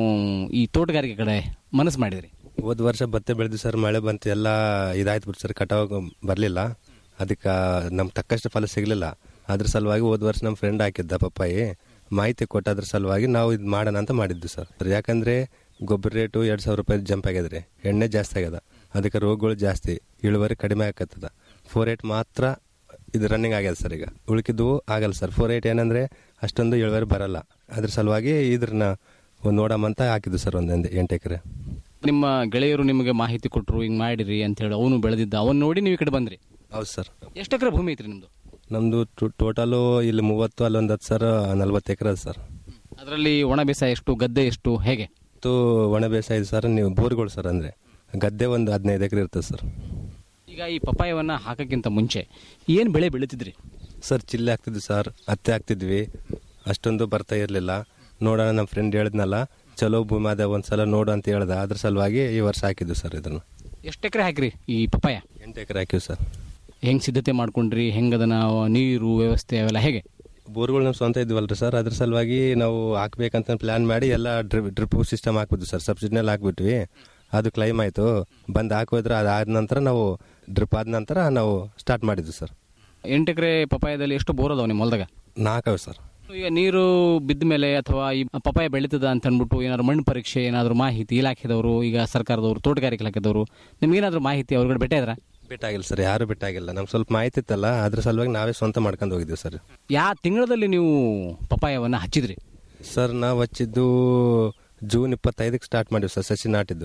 ಈ ತೋಟಗಾರಿಕೆ ಕಡೆ ಮನಸ್ಸು ಮಾಡಿದ್ರಿ ಹೋದ ವರ್ಷ ಭತ್ತ ಬೆಳೆದು ಸರ್ ಮಳೆ ಬಂತು ಎಲ್ಲ ಇದಾಯ್ತು ಬಿಟ್ಟು ಸರ್ ಕಟಾವ್ ಬರಲಿಲ್ಲ ಅದಕ್ಕೆ ನಮ್ಗೆ ತಕ್ಕಷ್ಟು ಫಲ ಸಿಗಲಿಲ್ಲ ಅದ್ರ ಸಲುವಾಗಿ ಹೋದ ವರ್ಷ ನಮ್ಮ ಫ್ರೆಂಡ್ ಹಾಕಿದ್ದ ಪಪ್ಪಾಯಿ ಮಾಹಿತಿ ಕೊಟ್ಟ ಅದ್ರ ಸಲುವಾಗಿ ನಾವು ಇದು ಮಾಡೋಣ ಅಂತ ಮಾಡಿದ್ವಿ ಸರ್ ಯಾಕಂದ್ರೆ ಗೊಬ್ಬರ ರೇಟು ಎರಡು ಸಾವಿರ ರೂಪಾಯಿ ಜಂಪ್ ಆಗ್ಯದ್ರಿ ಎಣ್ಣೆ ಜಾಸ್ತಿ ಆಗ್ಯದ ಅದಕ್ಕೆ ರೋಗಗಳು ಜಾಸ್ತಿ ಇಳುವರಿ ಕಡಿಮೆ ಆಗತ್ತದ ಫೋರ್ ಏಟ್ ಮಾತ್ರ ಇದು ರನ್ನಿಂಗ್ ಆಗ್ಯದ ಸರ್ ಈಗ ಉಳ್ಕಿದ್ದು ಆಗಲ್ಲ ಸರ್ ಫೋರ್ ಏಟ್ ಏನಂದ್ರೆ ಅಷ್ಟೊಂದು ಇಳುವರಿ ಬರಲ್ಲ ಅದ್ರ ಸಲುವಾಗಿ ಇದ್ರನ್ನ ಒಂದು ನೋಡಮಂತ ಹಾಕಿದ್ದು ಸರ್ ಒಂದೊಂದು ಎಂಟು ಎಕರೆ ನಿಮ್ಮ ಗೆಳೆಯರು ನಿಮಗೆ ಮಾಹಿತಿ ಕೊಟ್ಟರು ಹಿಂಗೆ ಮಾಡಿರಿ ಅಂತ ಹೇಳಿ ಅವನು ಬೆಳೆದಿದ್ದ ಅವನು ನೋಡಿ ನೀವು ಈ ಕಡೆ ಬಂದ್ರಿ ಹೌದು ಸರ್ ಎಷ್ಟು ಎಕರೆ ಭೂಮಿ ಐತ್ರಿ ನಿಮ್ದು ನಮ್ದು ಟೋಟಲು ಇಲ್ಲಿ ಮೂವತ್ತು ಅಲ್ಲೊಂದು ಹತ್ತು ಸರ್ ನಲ್ವತ್ತು ಎಕರೆ ಅದ ಸರ್ ಅದರಲ್ಲಿ ಒಣ ಬೇಸಾಯ ಎಷ್ಟು ಗದ್ದೆ ಎಷ್ಟು ಹೇಗೆ ಮತ್ತು ಒಣ ಬೇಸಾಯ ಇದೆ ಸರ್ ನೀವು ಬೋರ್ಗಳು ಸರ್ ಅಂದರೆ ಗದ್ದೆ ಒಂದು ಹದಿನೈದು ಎಕರೆ ಇರ್ತದೆ ಸರ್ ಈಗ ಈ ಪಪ್ಪಾಯವನ್ನು ಹಾಕೋಕ್ಕಿಂತ ಮುಂಚೆ ಏನು ಬೆಳೆ ಬೆಳೀತಿದ್ರಿ ಸರ್ ಚಿಲ್ಲಿ ಹಾಕ್ತಿದ್ವಿ ಸರ್ ಹತ್ತೆ ಹಾಕ್ತಿದ್ವಿ ಅಷ್ಟೊಂದು ಬರ್ತಾ ಇರಲಿಲ್ಲ ನೋಡೋಣ ನಮ್ಮ ಫ್ರೆಂಡ್ ಹೇಳಿದ್ನಲ್ಲ ಚಲೋ ಭೂಮಿ ಅದ ಒಂದು ಸಲ ನೋಡು ಅಂತ ಹೇಳ್ದ ಅದ್ರ ಸಲುವಾಗಿ ಈ ವರ್ಷ ಹಾಕಿದ್ವಿ ಸರ್ ಇದನ್ನು ಎಷ್ಟು ಎಕರೆ ಹಾಕ್ರಿ ಈ ಪಪ್ಪಾಯ ಎಂಟು ಎಕರೆ ಹಾಕಿವಿ ಸರ್ ಹೆಂಗೆ ಸಿದ್ಧತೆ ಮಾಡ್ಕೊಂಡ್ರಿ ಹೆಂಗೆ ಅದನ್ನ ನೀರು ವ್ಯವಸ್ಥೆ ಅವೆಲ್ಲ ಹೇಗೆ ಬೋರ್ಗಳು ನಮ್ಮ ಸ್ವಂತ ಇದ್ವಲ್ರಿ ಸರ್ ಅದ್ರ ಸಲುವಾಗಿ ನಾವು ಹಾಕ್ಬೇಕಂತ ಪ್ಲಾನ್ ಮಾಡಿ ಎಲ್ಲ ಡ್ರಿಪ್ ಡ್ರಿಪ್ ಸಿಸ್ಟಮ್ ಹಾಕ್ಬಿದ್ವಿ ಸರ್ ಸಬ್ಸಿಡಿನಲ್ಲಿ ಹಾಕ್ಬಿಟ್ವಿ ಅದು ಕ್ಲೈಮ್ ಆಯಿತು ಬಂದು ಹಾಕೋದ್ರೆ ಅದಾದ ನಂತರ ನಾವು ಡ್ರಿಪ್ ಆದ ನಂತರ ನಾವು ಸ್ಟಾರ್ಟ್ ಮಾಡಿದ್ವಿ ಸರ್ ಎಂಟು ಎಕರೆ ಪಪ್ಪಾಯದಲ್ಲಿ ಎಷ್ಟು ಬೋರ್ ಅದಾವ ನಿಮ್ಮ ಹೊಲದಾಗ ನಾಲ್ಕವೆ ಸರ್ ಈಗ ನೀರು ಬಿದ್ದ ಮೇಲೆ ಅಥವಾ ಈ ಪಪ್ಪಾಯ ಬೆಳೀತದ ಅಂತ ಅಂದ್ಬಿಟ್ಟು ಏನಾದ್ರು ಮಣ್ಣು ಪರೀಕ್ಷೆ ಏನಾದ್ರು ಮಾಹಿತಿ ಇಲಾಖೆದವರು ಈಗ ಸರ್ಕಾರದವರು ತೋಟಗಾರಿಕೆ ಇಲಾಖೆದವರು ನಿಮ್ಗೆ ಏನಾದ್ರು ಮಾಹಿತಿ ಅವ್ರಗಡೆ ಭೇಟಿ ಆದ್ರ ಬಿಟ್ಟಾಗಿಲ್ಲ ಸರ್ ಯಾರು ಬಿಟ್ಟಾಗಿಲ್ಲ ನಮ್ಗೆ ಸ್ವಲ್ಪ ಮಾಹಿತಿ ಇತ್ತಲ್ಲ ಅದ್ರ ಸಲುವಾಗಿ ನಾವೇ ಸ್ವಂತ ಮಾಡ್ಕೊಂಡು ಹೋಗಿದ್ವಿ ಸರ್ ಯಾವ ತಿಂಗಳಲ್ಲಿ ನೀವು ಪಪ್ಪಾಯವನ್ನು ಹಚ್ಚಿದ್ರಿ ಸರ್ ನಾವು ಹಚ್ಚಿದ್ದು ಜೂನ್ ಇಪ್ಪತ್ತೈದಕ್ಕೆ ಸ್ಟಾರ್ಟ್ ಮಾಡಿವಿ ಸರ್ ಸಸಿ ನಾಟಿದ್ದು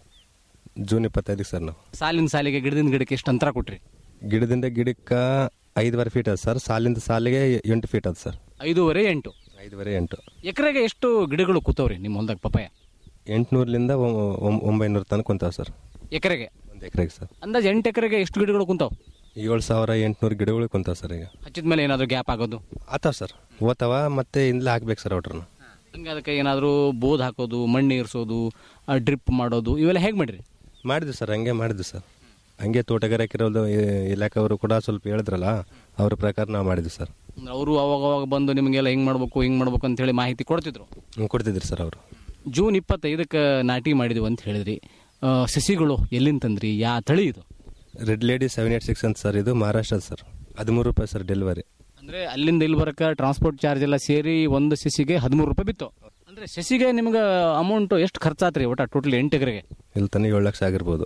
ಜೂನ್ ಇಪ್ಪತ್ತೈದಕ್ಕೆ ಸರ್ ನಾವು ಸಾಲಿನ ಸಾಲಿಗೆ ಗಿಡದಿಂದ ಗಿಡಕ್ಕೆ ಎಷ್ಟು ಅಂತರ ಕೊಟ್ರಿ ಗಿಡದಿಂದ ಗಿಡಕ್ಕೆ ಐದುವರೆ ಫೀಟ್ ಅದ ಸರ್ ಸಾಲಿಂದ ಸಾಲಿಗೆ ಎಂಟು ಫೀಟ್ ಅದ ಸರ್ ಐದೂವರೆ ಎಂಟು ಐದುವರೆ ಎಂಟು ಎಕರೆಗೆ ಎಷ್ಟು ಗಿಡಗಳು ಕೂತವ್ರಿ ನಿಮ್ಮ ಹೊಲದಾಗ ಪಪ್ಪಾಯ ಎಂಟುನೂರಲಿಂದ ಒಂಬೈನೂರು ತನಕ ಕುಂತಾವ ಸರ್ ಎಕರೆಗೆ ಒಂದು ಎಕರೆಗೆ ಸರ್ ಅಂದಾಜು ಎಂಟು ಎಕರೆಗೆ ಎಷ್ಟು ಗಿಡಗಳು ಕುಂತಾವ್ ಏಳು ಸಾವಿರ ಎಂಟುನೂರು ಗಿಡಗಳು ಕುಂತಾವ ಸರ್ ಈಗ ಹಚ್ಚಿದ ಮೇಲೆ ಏನಾದ್ರು ಗ್ಯಾಪ್ ಆಗೋದು ಆತಾವ ಸರ್ ಓದ್ತಾವ ಮತ್ತೆ ಇಂದಲೇ ಹಾಕ್ಬೇಕು ಸರ್ ಔಟ್ರನ್ನ ಹಂಗೆ ಅದಕ್ಕೆ ಏನಾದರೂ ಬೋದ್ ಹಾಕೋದು ಮಣ್ಣು ಇರಿಸೋದು ಡ್ರಿಪ್ ಮಾಡೋದು ಇವೆಲ್ಲ ಹೇಗೆ ಮಾಡಿರಿ ಮಾಡಿದ್ವಿ ಸರ್ ಹಂಗೆ ಮಾಡಿದ್ವಿ ಸರ್ ಹಂಗೆ ತೋಟಗಾರಿಕೆ ಇರೋದು ಇಲಾಖೆಯವರು ಕೂಡ ಸ್ವಲ್ಪ ಹೇಳಿದ್ರಲ್ಲ ಅವ್ರ ಪ್ರಕಾರ ನಾವು ಮಾಡಿದ್ವಿ ಸರ್ ಅವರು ಅವಾಗ ಅವಾಗ ಬಂದು ನಿಮಗೆಲ್ಲ ಹಿಂಗೆ ಮಾಡ್ಬೇಕು ಹಿಂಗೆ ಮಾಡ್ಬೇಕು ಅಂತ ಹೇಳಿ ಮಾಹಿತಿ ಕೊಡ್ತಿದ್ರು ಹ್ಮ್, ಕೊಡ್ತಿದ್ರಿ ಸರ್ ಅವರು ಜೂನ್ ಇಪ್ಪತ್ತೈದಕ್ಕೆ ನಾಟಿ ಮಾಡಿದ್ವಿ ಅಂತ ಹೇಳಿದ್ರಿ ಆ, ಸಸಿಗಳು ಎಲ್ಲಿಂದ ತಂದ್ರಿ ಯಾ ತಳಿ ಇದು red lady seven eight six ಅಂತ ಸರ್ ಇದು ಮಹಾರಾಷ್ಟ್ರದ ಸರ್ ಹದಿಮೂರು ರೂಪಾಯಿ ಸರ್ ಡೆಲಿವರಿ ಅಂದ್ರೆ ಅಲ್ಲಿಂದ ಇಲ್ಲಿ ಬರಕ ಟ್ರಾನ್ಸ್ಪೋರ್ಟ್ ಚಾರ್ಜ್ ಎಲ್ಲ ಸೇರಿ ಒಂದು ಸಸಿಗೆ ಹದಿಮೂರು ರೂಪಾಯಿ ಬಿತ್ತು ಅಂದ್ರೆ ಸಸಿಗೆ ನಿಮ್ಗೆ ಅಮೌಂಟ್ ಎಷ್ಟು ಖರ್ಚಾತ್ರಿ ಒಟ್ಟ ಟೋಟಲ್ ಎಂಟು ಎಕರೆಗೆ ಇಲ್ಲಿ ತನಕ ಏಳು ಲಕ್ಷ ಆಗಿರ್ಬೋದು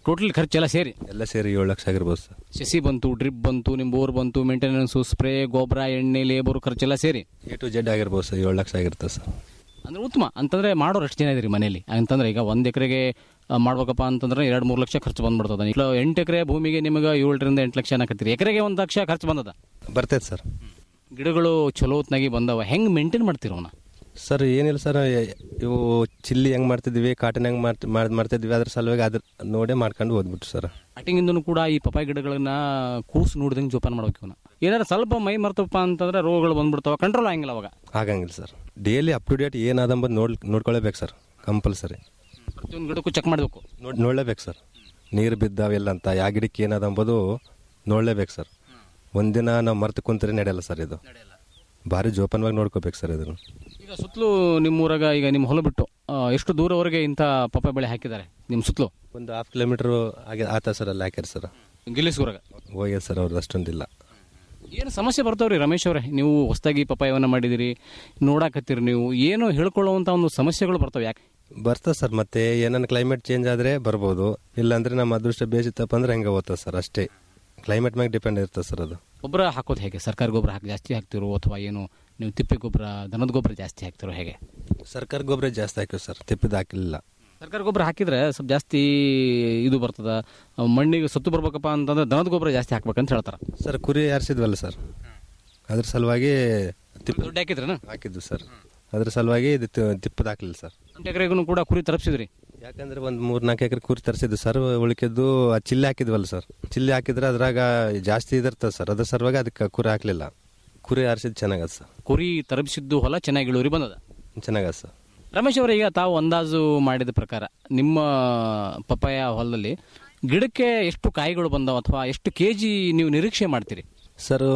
ಟೋಟಲ್ ಖರ್ಚೆಲ್ಲ ಸೇರಿ ಎಲ್ಲ ಸೇರಿ ಏಳು ಲಕ್ಷ ಆಗಿರ್ಬೋದು ಸರ್ ಸಸಿ ಬಂತು ಡ್ರಿಪ್ ಬಂತು ನಿಮ್ಮ ಬೋರ್ ಬಂತು ಮೇಂಟೆನೆನ್ಸು ಸ್ಪ್ರೇ ಗೊಬ್ಬರ ಎಣ್ಣೆ ಲೇಬರ್ ಖರ್ಚೆಲ್ಲ ಸೇರಿ ಎ ಟು ಜೆಡ್ ಆಗಿರ್ಬೋದು ಸರ್ ಏಳು ಲಕ್ಷ ಆಗಿರುತ್ತೆ ಸರ್ ಅಂದ್ರೆ ಉತ್ತಮ ಅಂತಂದ್ರೆ ಮಾಡೋರು ಎಷ್ಟು ಜನ ಇದ್ರಿ ಮನೇಲಿ ಅಂತಂದ್ರೆ ಈಗ ಒಂದ್ ಎಕರೆಗೆ ಮಾಡ್ಬೇಕಪ್ಪ ಅಂತಂದ್ರೆ ಎರಡು ಮೂರು ಲಕ್ಷ ಖರ್ಚು ಬಂದ್ಬಿಡ್ತದ ಇಲ್ಲ ಎಂಟು ಎಕರೆ ಭೂಮಿಗೆ ನಿಮಗೆ ಏಳರಿಂದ ಎಂಟು ಲಕ್ಷ ಅನ್ನಕತ್ತೀರಿ ಎಕರೆಗೆ ಒಂದು ಲಕ್ಷ ಖರ್ಚು ಬಂದದ ಬರ್ತೈತೆ ಸರ್ ಗಿಡಗಳು ಚಲೋ ಹೊತ್ನಾಗಿ ಬಂದವ ಹೆಂಗ್ ಮೇಂಟೈನ್ ಮಾಡ್ತೀರ ಅವನ್ನ ಸರ್ ಏನಿಲ್ಲ ಸರ್ ಇವು ಚಿಲ್ಲಿ ಹೆಂಗ್ ಮಾಡ್ತಿದ್ವಿ ಕಾಟನ್ ಹೆಂಗ್ ಮಾಡ್ತಿ- ಮಾಡ್ ಮಾಡ್ತಿದ್ವಿ ಅದ್ರ ಸಲುವಾಗಿ ಅದ್ರ ನೋಡೇ ಮಾಡ್ಕೊಂಡು ಓದ್ಬಿಟ್ಟು ಸರ್ ಸ್ಟಾರ್ಟಿಂಗಿಂದನೂ ಕೂಡ ಈ ಪಪಾಯಿ ಗಿಡಗಳನ್ನ ಕೂಸು ನೋಡಿದಂಗೆ ಜೋಪಾನ ಮಾಡ್ಬೇಕು ಇವನ್ನ ಏನಾರ ಸ್ವಲ್ಪ ಮೈ ಮರ್ತಪ್ಪ ಅಂತಂದ್ರೆ ರೋಗಗಳು ಬಂದ್ಬಿಡ್ತಾವ ಕಂಟ್ರೋಲ್ ಆಗಂಗಿಲ್ಲ ಅವಾಗ ಆಗಂಗಿಲ್ಲ sir daily up to date ಏನಾದಂಬದು ನೋಡ್ ನೋಡ್ಕೊಳ್ಳೇಬೇಕು ಸರ್ ಕಂಪಲ್ಸರಿ ಪ್ರತಿಯೊಂದು ಗಿಡಕ್ಕೂ ಚೆಕ್ ಮಾಡಬೇಕು ನೋಡ್ ನೋಡ್ಲೇಬೇಕು ಸರ್ ನೀರು ಬಿದ್ದಾವೆಲ್ಲ ಅಂತ ಯಾವ ಗಿಡಕ್ಕೆ ಏನಾದಂಬುದು ನೋಡ್ಲೇಬೇಕು ಸರ್ ಒಂದಿನ ನಾವು ಮರ್ತು ಕುಂತ್ರೆ ನಡೆಯಲ್ಲ ಸರ್ ಇದು ಭಾರಿ ಜೋಪಾನವಾಗಿ ನೋಡ್ಕೋಬೇಕು ಸರ್ ಇದನ್ನು ಈಗ ಸುತ್ತಲೂ ನಿಮ್ಮೂರಾಗ ಈಗ ನಿಮ್ಮ ಹೊಲ ಬಿಟ್ಟು ಆ, ಎಷ್ಟು ದೂರವರೆಗೆ ಇಂಥ ಪಪ್ಪಾಯಿ ಬೆಳೆ ಹಾಕಿದ್ದಾರೆ ನಿಮ್ಮ ಸುತ್ತಲೂ ಒಂದು ಹಾಫ್ ಕಿಲೋಮೀಟರ್ ಆಗಿ ಆತ ಸರ್ ಅಲ್ಲಿ ಹಾಕ್ಯಾರ ಸರ್ ಗಿಲ್ಲಿಸ್ಗೂರಾಗ ಹೋಗ್ಯದ ಸರ್ ಅವ್ರದ್ದು ಅಷ್ಟೊಂದಿಲ್ಲ ಏನು ಸಮಸ್ಯೆ ಬರ್ತಾವ್ರಿ ರಮೇಶ್ ಅವರೇ ನೀವು ಹೊಸದಾಗಿ ಪಪಾಯವನ್ನ ಮಾಡಿದಿರಿ ನೋಡಾಕತ್ತೀರಿ ನೀವು ಏನು ಹೇಳ್ಕೊಳ್ಳುವಂತ ಒಂದು ಸಮಸ್ಯೆಗಳು ಬರ್ತಾವೆ ಯಾಕೆ ಬರ್ತದೆ ಸರ್ ಮತ್ತೆ ಏನನ್ನ ಕ್ಲೈಮೇಟ್ ಚೇಂಜ್ ಆದರೆ ಬರ್ಬೋದು ಇಲ್ಲಾಂದ್ರೆ ನಮ್ಮ ಅದೃಷ್ಟ ಬೇಸಿತ್ತಪ್ಪ ಅಂದ್ರೆ ಹೆಂಗೆ ಓದ್ತದೆ ಸರ್ ಅಷ್ಟೇ ಕ್ಲೈಮೇಟ್ ಮ್ಯಾಗ ಡಿಪೆಂಡ್ ಇರ್ತದೆ ಸರ್ ಅದು ಗೊಬ್ಬರ ಹಾಕೋದು ಹೇಗೆ ಸರ್ಕಾರಿ ಗೊಬ್ಬರ ಹಾಕಿ ಜಾಸ್ತಿ ಹಾಕ್ತಿರೋ ಅಥವಾ ಏನು ನೀವು ತಿಪ್ಪೆ ಗೊಬ್ಬರ ದನದ ಗೊಬ್ಬರ ಜಾಸ್ತಿ ಹಾಕ್ತಿರೋ ಹೇಗೆ ಸರ್ಕಾರ ಗೊಬ್ಬರ ಜಾಸ್ತಿ ಹಾಕಿವಿ ಸರ್ ತಿಪ್ಪಿದ ಹಾಕಿಲ್ಲ ಸರ್ಕಾರಿ ಗೊಬ್ಬರ ಹಾಕಿದ್ರೆ ಸ್ವಲ್ಪ ಜಾಸ್ತಿ ಇದು ಬರ್ತದ ಅಹ್, ಮಣ್ಣಿಗೆ ಸತ್ತು ಬರ್ಬೇಕಪ್ಪ ಅಂತಂದ್ರೆ ದನದ ಗೊಬ್ಬರ ಜಾಸ್ತಿ ಹಾಕ್ಬೇಕಂತ ಹೇಳ್ತಾರೆ ಸರ್ ಕುರಿ ಯಾರಿಸಿದ್ವಲ್ಲ ಸರ್ ಅದ್ರ ಸಲುವಾಗಿ ತಿಪ್ಪ ದುಡ್ಡು ಹಾಕಿದ್ರನ ಹಾಕಿದ್ವಿ ಸರ್ ಅದ್ರ ಸಲುವಾಗಿ ಇದು ತಿ- ತಿಪ್ಪದ ಹಾಕಲಿಲ್ಲ ಸರ್ ಎಂಟು ಎಕರೆಗೂ ಕೂಡ ಕುರಿ ತಲುಪಿಸಿದ್ರಿ ಯಾಕಂದ್ರೆ ಒಂದು ಮೂರ್ ನಾಲ್ಕು ಎಕರೆ ಕುರಿ ತರಿಸಿದ್ದು ಸರ್ ಉಳಿಕಿದ್ದು ಆ ಚಿಲ್ಲಿ ಹಾಕಿದ್ವಲ್ಲ ಸರ್ ಚಿಲ್ಲಿ ಹಾಕಿದ್ರೆ ಅದ್ರಾಗ ಜಾಸ್ತಿ ಇದಿರ್ತದೆ ಸರ್ ಅದ್ರ ಸಲುವಾಗಿ ಅದಕ್ಕೆ ಕುರಿ ಹಾಕ್ಲಿಲ್ಲ ಕುರಿ ಆರಿಸಿದ್ದು ಚೆನ್ನಾಗದ ಸರ್ ಕುರಿ ತರಬಿಸಿದ್ದು ಹೊಲ ಚೆನ್ನಾಗಿ ಇಳುವರಿ ಬಂದದ ಚೆನ್ನಾಗದ ಸರ್ ರಮೇಶ್ ಅವರೇ ಈಗ ತಾವು ಅಂದಾಜು ಮಾಡಿದ ಪ್ರಕಾರ ನಿಮ್ಮ ಪಪ್ಪಾಯ ಹೊಲದಲ್ಲಿ ಗಿಡಕ್ಕೆ ಎಷ್ಟು ಕಾಯಿಗಳು ಬಂದವ ಅಥವಾ ಎಷ್ಟು ಕೆ ಜಿ ನೀವು ನಿರೀಕ್ಷೆ ಮಾಡ್ತೀರಿ ಸರ್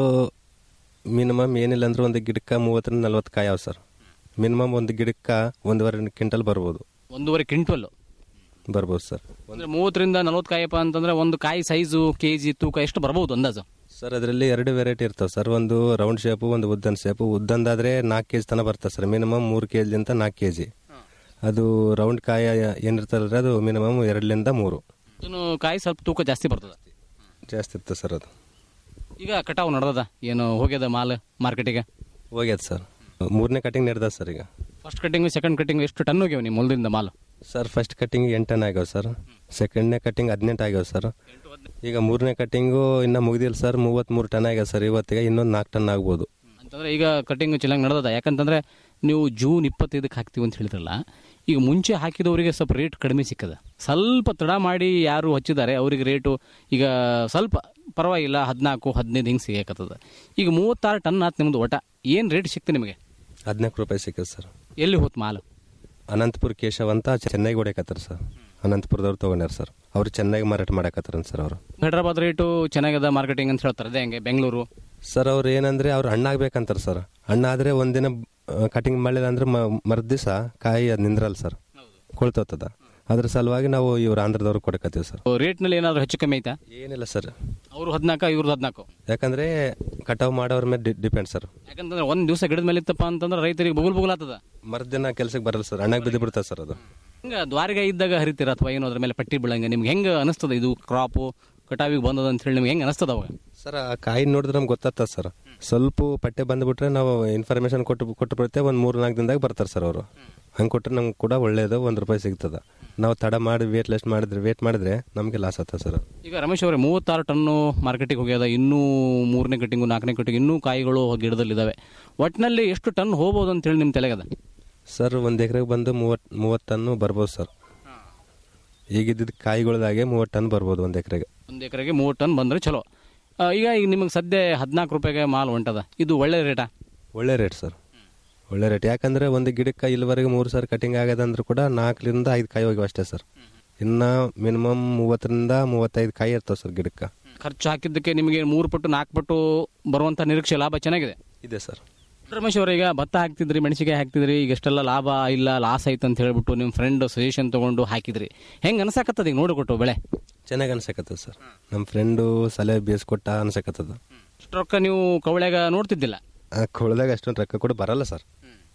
ಮಿನಿಮಮ್ ಏನಿಲ್ಲ ಅಂದ್ರೆ ಒಂದು ಗಿಡಕ್ಕೆ ಮೂವತ್ತರಿಂದ ನಲ್ವತ್ತು ಕಾಯಿ ಅವ ಸರ್ ಮಿನಿಮಮ್ ಒಂದು ಗಿಡಕ್ಕೆ ಒಂದೂವರೆ ಕ್ವಿಂಟಲ್ ಬರ್ಬೋದು ಒಂದೂವರೆ ಕ್ವಿಂಟಲ್ ಬರ್ಬೋದು ಸರ್ ಅಂದ್ರೆ ಮೂವತ್ತರಿಂದ ನಲ್ವತ್ತು ಕಾಯಪ್ಪ ಅಂತಂದ್ರೆ ಒಂದು ಕಾಯಿ ಸೈಜು ಕೆ ಜಿ ತೂಕ ಎಷ್ಟು ಬರ್ಬೋದು ಅಂದಾಜು ಸರ್ ಅದರಲ್ಲಿ ಎರಡು ವೆರೈಟಿ ಇರ್ತವೆ ಸರ್ ಒಂದು ರೌಂಡ್ ಶೇಪು ಒಂದು ಉದ್ದನ್ ಶೇಪು ಉದ್ದಂದಾದ್ರೆ ನಾಲ್ಕು ಕೆ ಜಿ ತನಕ ಬರ್ತದೆ ಸರ್ ಮಿನಿಮಮ್ ಮೂರು ಕೆ ಜಿಲಿಂದ ನಾಲ್ಕು ಕೆ ಜಿ ಅದು ರೌಂಡ್ ಕಾಯ ಏನಿರ್ತಲ್ಲ ಅದು ಮಿನಿಮಮ್ ಎರಡರಿಂದ ಮೂರು ಇದನ್ನು ಕಾಯಿ ಸ್ವಲ್ಪ ತೂಕ ಜಾಸ್ತಿ ಬರ್ತದ ಜಾಸ್ತಿ ಇರ್ತದೆ ಸರ್ ಅದು ಈಗ ಕಟಾವು ನಡೆದದ ಏನು ಹೋಗ್ಯದ ಮಾಲ್ ಮಾರ್ಕೆಟಿಗೆ ಹೋಗ್ಯದ ಸರ್ ಮೂರನೇ ಕಟಿಂಗ್ ನಡೆದ ಸರ್ ಈಗ ಫಸ್ಟ್ ಕಟಿಂಗ್ ಸೆಕೆಂಡ್ ಕಟಿಂಗ್ ಎಷ್ಟು ಟನ್ ಹೋಗ್ಯಾವ ನಿಮ್ಮ ಹೊಲದಿಂದ ಮಾಲ್ ಸರ್ ಫಸ್ಟ್ ಕಟಿಂಗ್ ಎಂಟು ಟನ್ ಆಗ್ಯಾವ ಸರ್ ಸೆಕೆಂಡ್ನೇ ಕಟಿಂಗ್ ಹದಿನೆಂಟು ಆಗ್ಯಾವ ಸರ್ ಈಗ ಮೂರನೇ ಕಟಿಂಗು ಇನ್ನೂ ಮುಗ್ದಿಲ್ಲ ಸರ್ ಮೂವತ್ತ್ಮೂರು ಟನ್ ಆಗ್ಯಾವ ಸರ್ ಇವತ್ತಿಗೆ ಇನ್ನೊಂದು ನಾಲ್ಕು ಟನ್ ಆಗ್ಬೋದು ಅಂತಂದ್ರೆ ಈಗ ಕಟಿಂಗ್ ಚೆನ್ನಾಗಿ ನಡೆದದ ಯಾಕಂತಂದ್ರೆ ನೀವು ಜೂನ್ ಇಪ್ಪತ್ತೈದಕ್ಕೆ ಹಾಕ್ತೀವಿ ಅಂತ ಹೇಳಿದ್ರಲ್ಲ ಈಗ ಮುಂಚೆ ಹಾಕಿದವರಿಗೆ ಸ್ವಲ್ಪ ರೇಟ್ ಕಡಿಮೆ ಸಿಕ್ಕದ ಸ್ವಲ್ಪ ತಡ ಮಾಡಿ ಯಾರು ಹಚ್ಚಿದ್ದಾರೆ ಅವರಿಗೆ ರೇಟು ಈಗ ಸ್ವಲ್ಪ ಪರವಾಗಿಲ್ಲ ಹದಿನಾಲ್ಕು ಹದಿನೈದು ಹಿಂಗೆ ಸಿಗಕತ್ತದ ಈಗ ಮೂವತ್ತಾರು ಟನ್ ಆತು ನಿಮ್ದು ಒಟ ಏನು ರೇಟ್ ಸಿಕ್ತು ನಿಮಗೆ ಹದಿನಾಲ್ಕು ರೂಪಾಯಿ ಸಿಕ್ಕದ ಸರ್ ಎಲ್ಲಿ ಹೋತ್ ಮಾಲು ಅನಂತಪುರ ಕೇಶವ್ ಅಂತ ಚೆನ್ನೈಗೆ ಹೊಡ್ಯಾಕತ್ತಾರ ಸರ್ ಅನಂತಪುರದವ್ರು ತೊಗೊಂಡ್ಯಾರ ಸರ್ ಅವ್ರು ಚೆನ್ನಾಗಿ ಮಾರಾಟ ಮಾಡಕತ್ತಾರ ಸರ್ ಅವರು ಹೈದ್ರಾಬಾದ್ ರೇಟು ಚೆನ್ನಾಗದ ಮಾರ್ಕೆಟಿಂಗ್ ಅಂತ ಹೇಳ್ತಾರೆ ಅದೇ ಹಂಗೆ ಬೆಂಗಳೂರು ಸರ್ ಅವ್ರು ಏನಂದ್ರೆ ಅವ್ರು ಹಣ್ಣಾಗ್ಬೇಕಂತಾರ ಸರ್ ಹಣ್ಣಾದ್ರೆ ಒಂದಿನ ಕಟಿಂಗ್ ಮಾಡಿಲ್ಲ ಅಂದ್ರೆ ಮರದ ದಿವಸ ಕಾಯಿ ಅದು ನಿಂದ್ರಲ್ಲ ಸರ್ ಕೊಳ್ತೋತದ ಅದ್ರ ಸಲುವಾಗಿ ನಾವು ಇವ್ರ ಆಂಧ್ರದವ್ರು ಕೊಡಕತ್ತೀವಿ ಸರ್ ರೇಟ್ನಲ್ಲಿ ಏನಾದರೂ ಹೆಚ್ಚು ಕಮ್ಮಿ ಐತಾ ಏನಿಲ್ಲ ಸರ್ ಅವರು ಹದಿನಾಲ್ಕು ಇವ್ರದ್ದು ಹದಿನಾಲ್ಕು ಯಾಕಂದ್ರೆ ಕಟಾವ್ ಮಾಡೋರ ಮೇಲೆ ಡಿಪೆಂಡ್ ಸರ್ ಯಾಕಂತಂದ್ರೆ ಒಂದು ದಿವಸ ಗಿಡದ ಮೇಲೆ ಇತ್ತಪ್ಪ ಅಂತಂದ್ರೆ ರೈತರಿಗೆ ಬುಗುಲ್ ಬುಗುಲ್ ಆಗ್ತದ ಮರ್ದಿನ ಕೆಲ್ಸಕ್ಕೆ ಬರಲ್ಲ ಸರ್ ಹಣ್ಣಾಗಿ ಬಿದ್ದು ಬಿಡ್ತದೆ ಸರ್ ಅದು ಹಿಂಗ ದ್ವಾರಿಗ ಇದ್ದಾಗ ಹರಿತೀರ ಅಥವಾ ಏನು ಅದ್ರ ಮೇಲೆ ಪಟ್ಟಿ ಬೀಳಂಗ ನಿಮ್ಗೆ ಹೆಂಗೆ ಅನಿಸ್ತದ ಇದು ಕ್ರಾಪು ಕಟಾವಿಗೆ ಬಂದದ ಅಂತ ಹೇಳಿ ನಿಮ್ಗೆ ಹೆಂಗೆ ಅನಿಸ್ತದ ಅವಾಗ ಸರ್ ಆ ಕಾಯಿ ನೋಡಿದ್ರೆ ನಮ್ಗೆ ಗೊತ್ತಾಗ್ತದೆ ಸರ್ ಸ್ವಲ್ಪ ಪಟ್ಟೆ ಬಂದ್ಬಿಟ್ರೆ ನಾವು ಇನ್ಫಾರ್ಮೇಶನ್ ಕೊಟ್ಟು ಕೊಟ್ಟು ಬಿಡುತ್ತೆ ಒಂದು ಮೂರು ನಾಲ್ಕು ದಿನದಾಗ ಬರ್ತಾರೆ ಸರ್ ಅವರು ಹಂಗೆ ಕೊಟ್ಟರೆ ನಮ್ಗೆ ಕೂಡ ಒಳ್ಳೇದು ಒಂದು ರೂಪಾಯಿ ಸಿಗ್ತದೆ ನಾವು ತಡ ಮಾಡಿ ವೇಟ್ ಲೆಸ್ಟ್ ಮಾಡಿದ್ರೆ ವೇಟ್ ಮಾಡಿದ್ರೆ ನಮಗೆ ಲಾಸ್ ಆಗ್ತದೆ ಸರ್ ಈಗ ರಮೇಶ್ ಅವರೇ ಮೂವತ್ತಾರು ಟನ್ನು ಮಾರ್ಕೆಟಿಗೆ ಹೋಗ್ಯದ ಇನ್ನೂ ಮೂರನೇ ಕಟ್ಟಿಂಗು ನಾಲ್ಕನೇ ಕಟ್ಟಿಂಗ್ ಇನ್ನೂ ಕಾಯಿಗಳು ಗಿಡದಲ್ಲಿದ್ದಾವೆ ಒಟ್ಟಿನಲ್ಲಿ ಎಷ್ಟು ಟನ್ ಹೋಗ್ಬೋದು ಅಂತ ಹೇಳಿ ನಿಮ್ಮ ತಲೆಗದ ಸರ್ ಒಂದು ಎಕರೆಗೆ ಬಂದು ಮೂವತ್ತು ಮೂವತ್ತು ಟನ್ನು ಬರ್ಬೋದು ಸರ್ ಈಗಿದ್ದ ಕಾಯಿಗಳದಾಗೆ ಮೂವತ್ತು ಟನ್ ಬರ್ಬೋದು ಒಂದು ಎಕರೆಗೆ ಒಂದು ಎಕರೆಗೆ ಮೂರು ಟನ್ ಬಂದರೆ ಚಲೋ ಆ, ಈಗ ಈಗ ನಿಮಗೆ ಸದ್ಯ ಹದಿನಾಲ್ಕು ರೂಪಾಯಿಗೆ ಮಾಲ್ ಹೊಂಟದ ಇದು ಒಳ್ಳೆ ರೇಟಾ ಒಳ್ಳೆ ರೇಟ್ ಸರ್ ಒಳ್ಳೆ ರೇಟ್ ಯಾಕಂದ್ರೆ ಒಂದು ಗಿಡಕ್ಕೆ ಇಲ್ಲಿವರೆಗೆ ಮೂರು ಸಾವಿರ ಕಟಿಂಗ್ ಆಗದಂದ್ರೂ ಕೂಡ ನಾಲ್ಕರಿಂದ ಐದು ಕಾಯಿ ಹೋಗಿವೆ ಅಷ್ಟೇ ಸರ್ ಇನ್ನು ಮಿನಿಮಮ್ ಮೂವತ್ತರಿಂದ ಮೂವತ್ತೈದು ಕಾಯಿ ಇರ್ತವೆ ಸರ್ ಗಿಡಕ್ಕೆ ಖರ್ಚು ಹಾಕಿದ್ದಕ್ಕೆ ನಿಮಗೆ ಮೂರು ಪಟ್ಟು ನಾಲ್ಕು ಪಟ್ಟು ಬರುವಂಥ ನಿರೀಕ್ಷೆ ಲಾಭ ಚೆನ್ನಾಗಿದೆ ಇದೆ ಸರ್ ರಮೇಶ್ ಅವರೇ ಈಗ ಭತ್ತ ಹಾಕ್ತಿದ್ರಿ ಮೆಣಸಿಕಾಯಿ ಹಾಕ್ತಿದ್ರಿ ಈಗ ಎಷ್ಟೆಲ್ಲ ಲಾಭ ಇಲ್ಲ ಲಾಸ್ ಆಯ್ತು ಅಂತ ಹೇಳ್ಬಿಟ್ಟು ನಿಮ್ಮ ಫ್ರೆಂಡ್ ಸಜೆಷನ್ ತಗೊಂಡು ಹಾಕಿದ್ರಿ ಹೆಂಗೆ ಅನ್ಸಾಕತ್ತದ ಈಗ ನೋಡಿಕೊಟ್ಟು ಬೆಳೆ ಚೆನ್ನಾಗಿ ಅನ್ಸಕತ್ತದ ಸರ್ ನಮ್ಮ ಫ್ರೆಂಡು ಸಲಹೆ ಬೇಯಿಸ್ಕೊಟ್ಟ ಅನ್ಸಕತ್ತದ ಅಷ್ಟು ರೊಕ್ಕ ನೀವು ಕವಳ್ಯಾಗ ನೋಡ್ತಿದ್ದಿಲ್ಲ ಆ ಕೊಳದಾಗ ಅಷ್ಟೊಂದು ರೊಕ್ಕ ಕೂಡ ಬರಲ್ಲ ಸರ್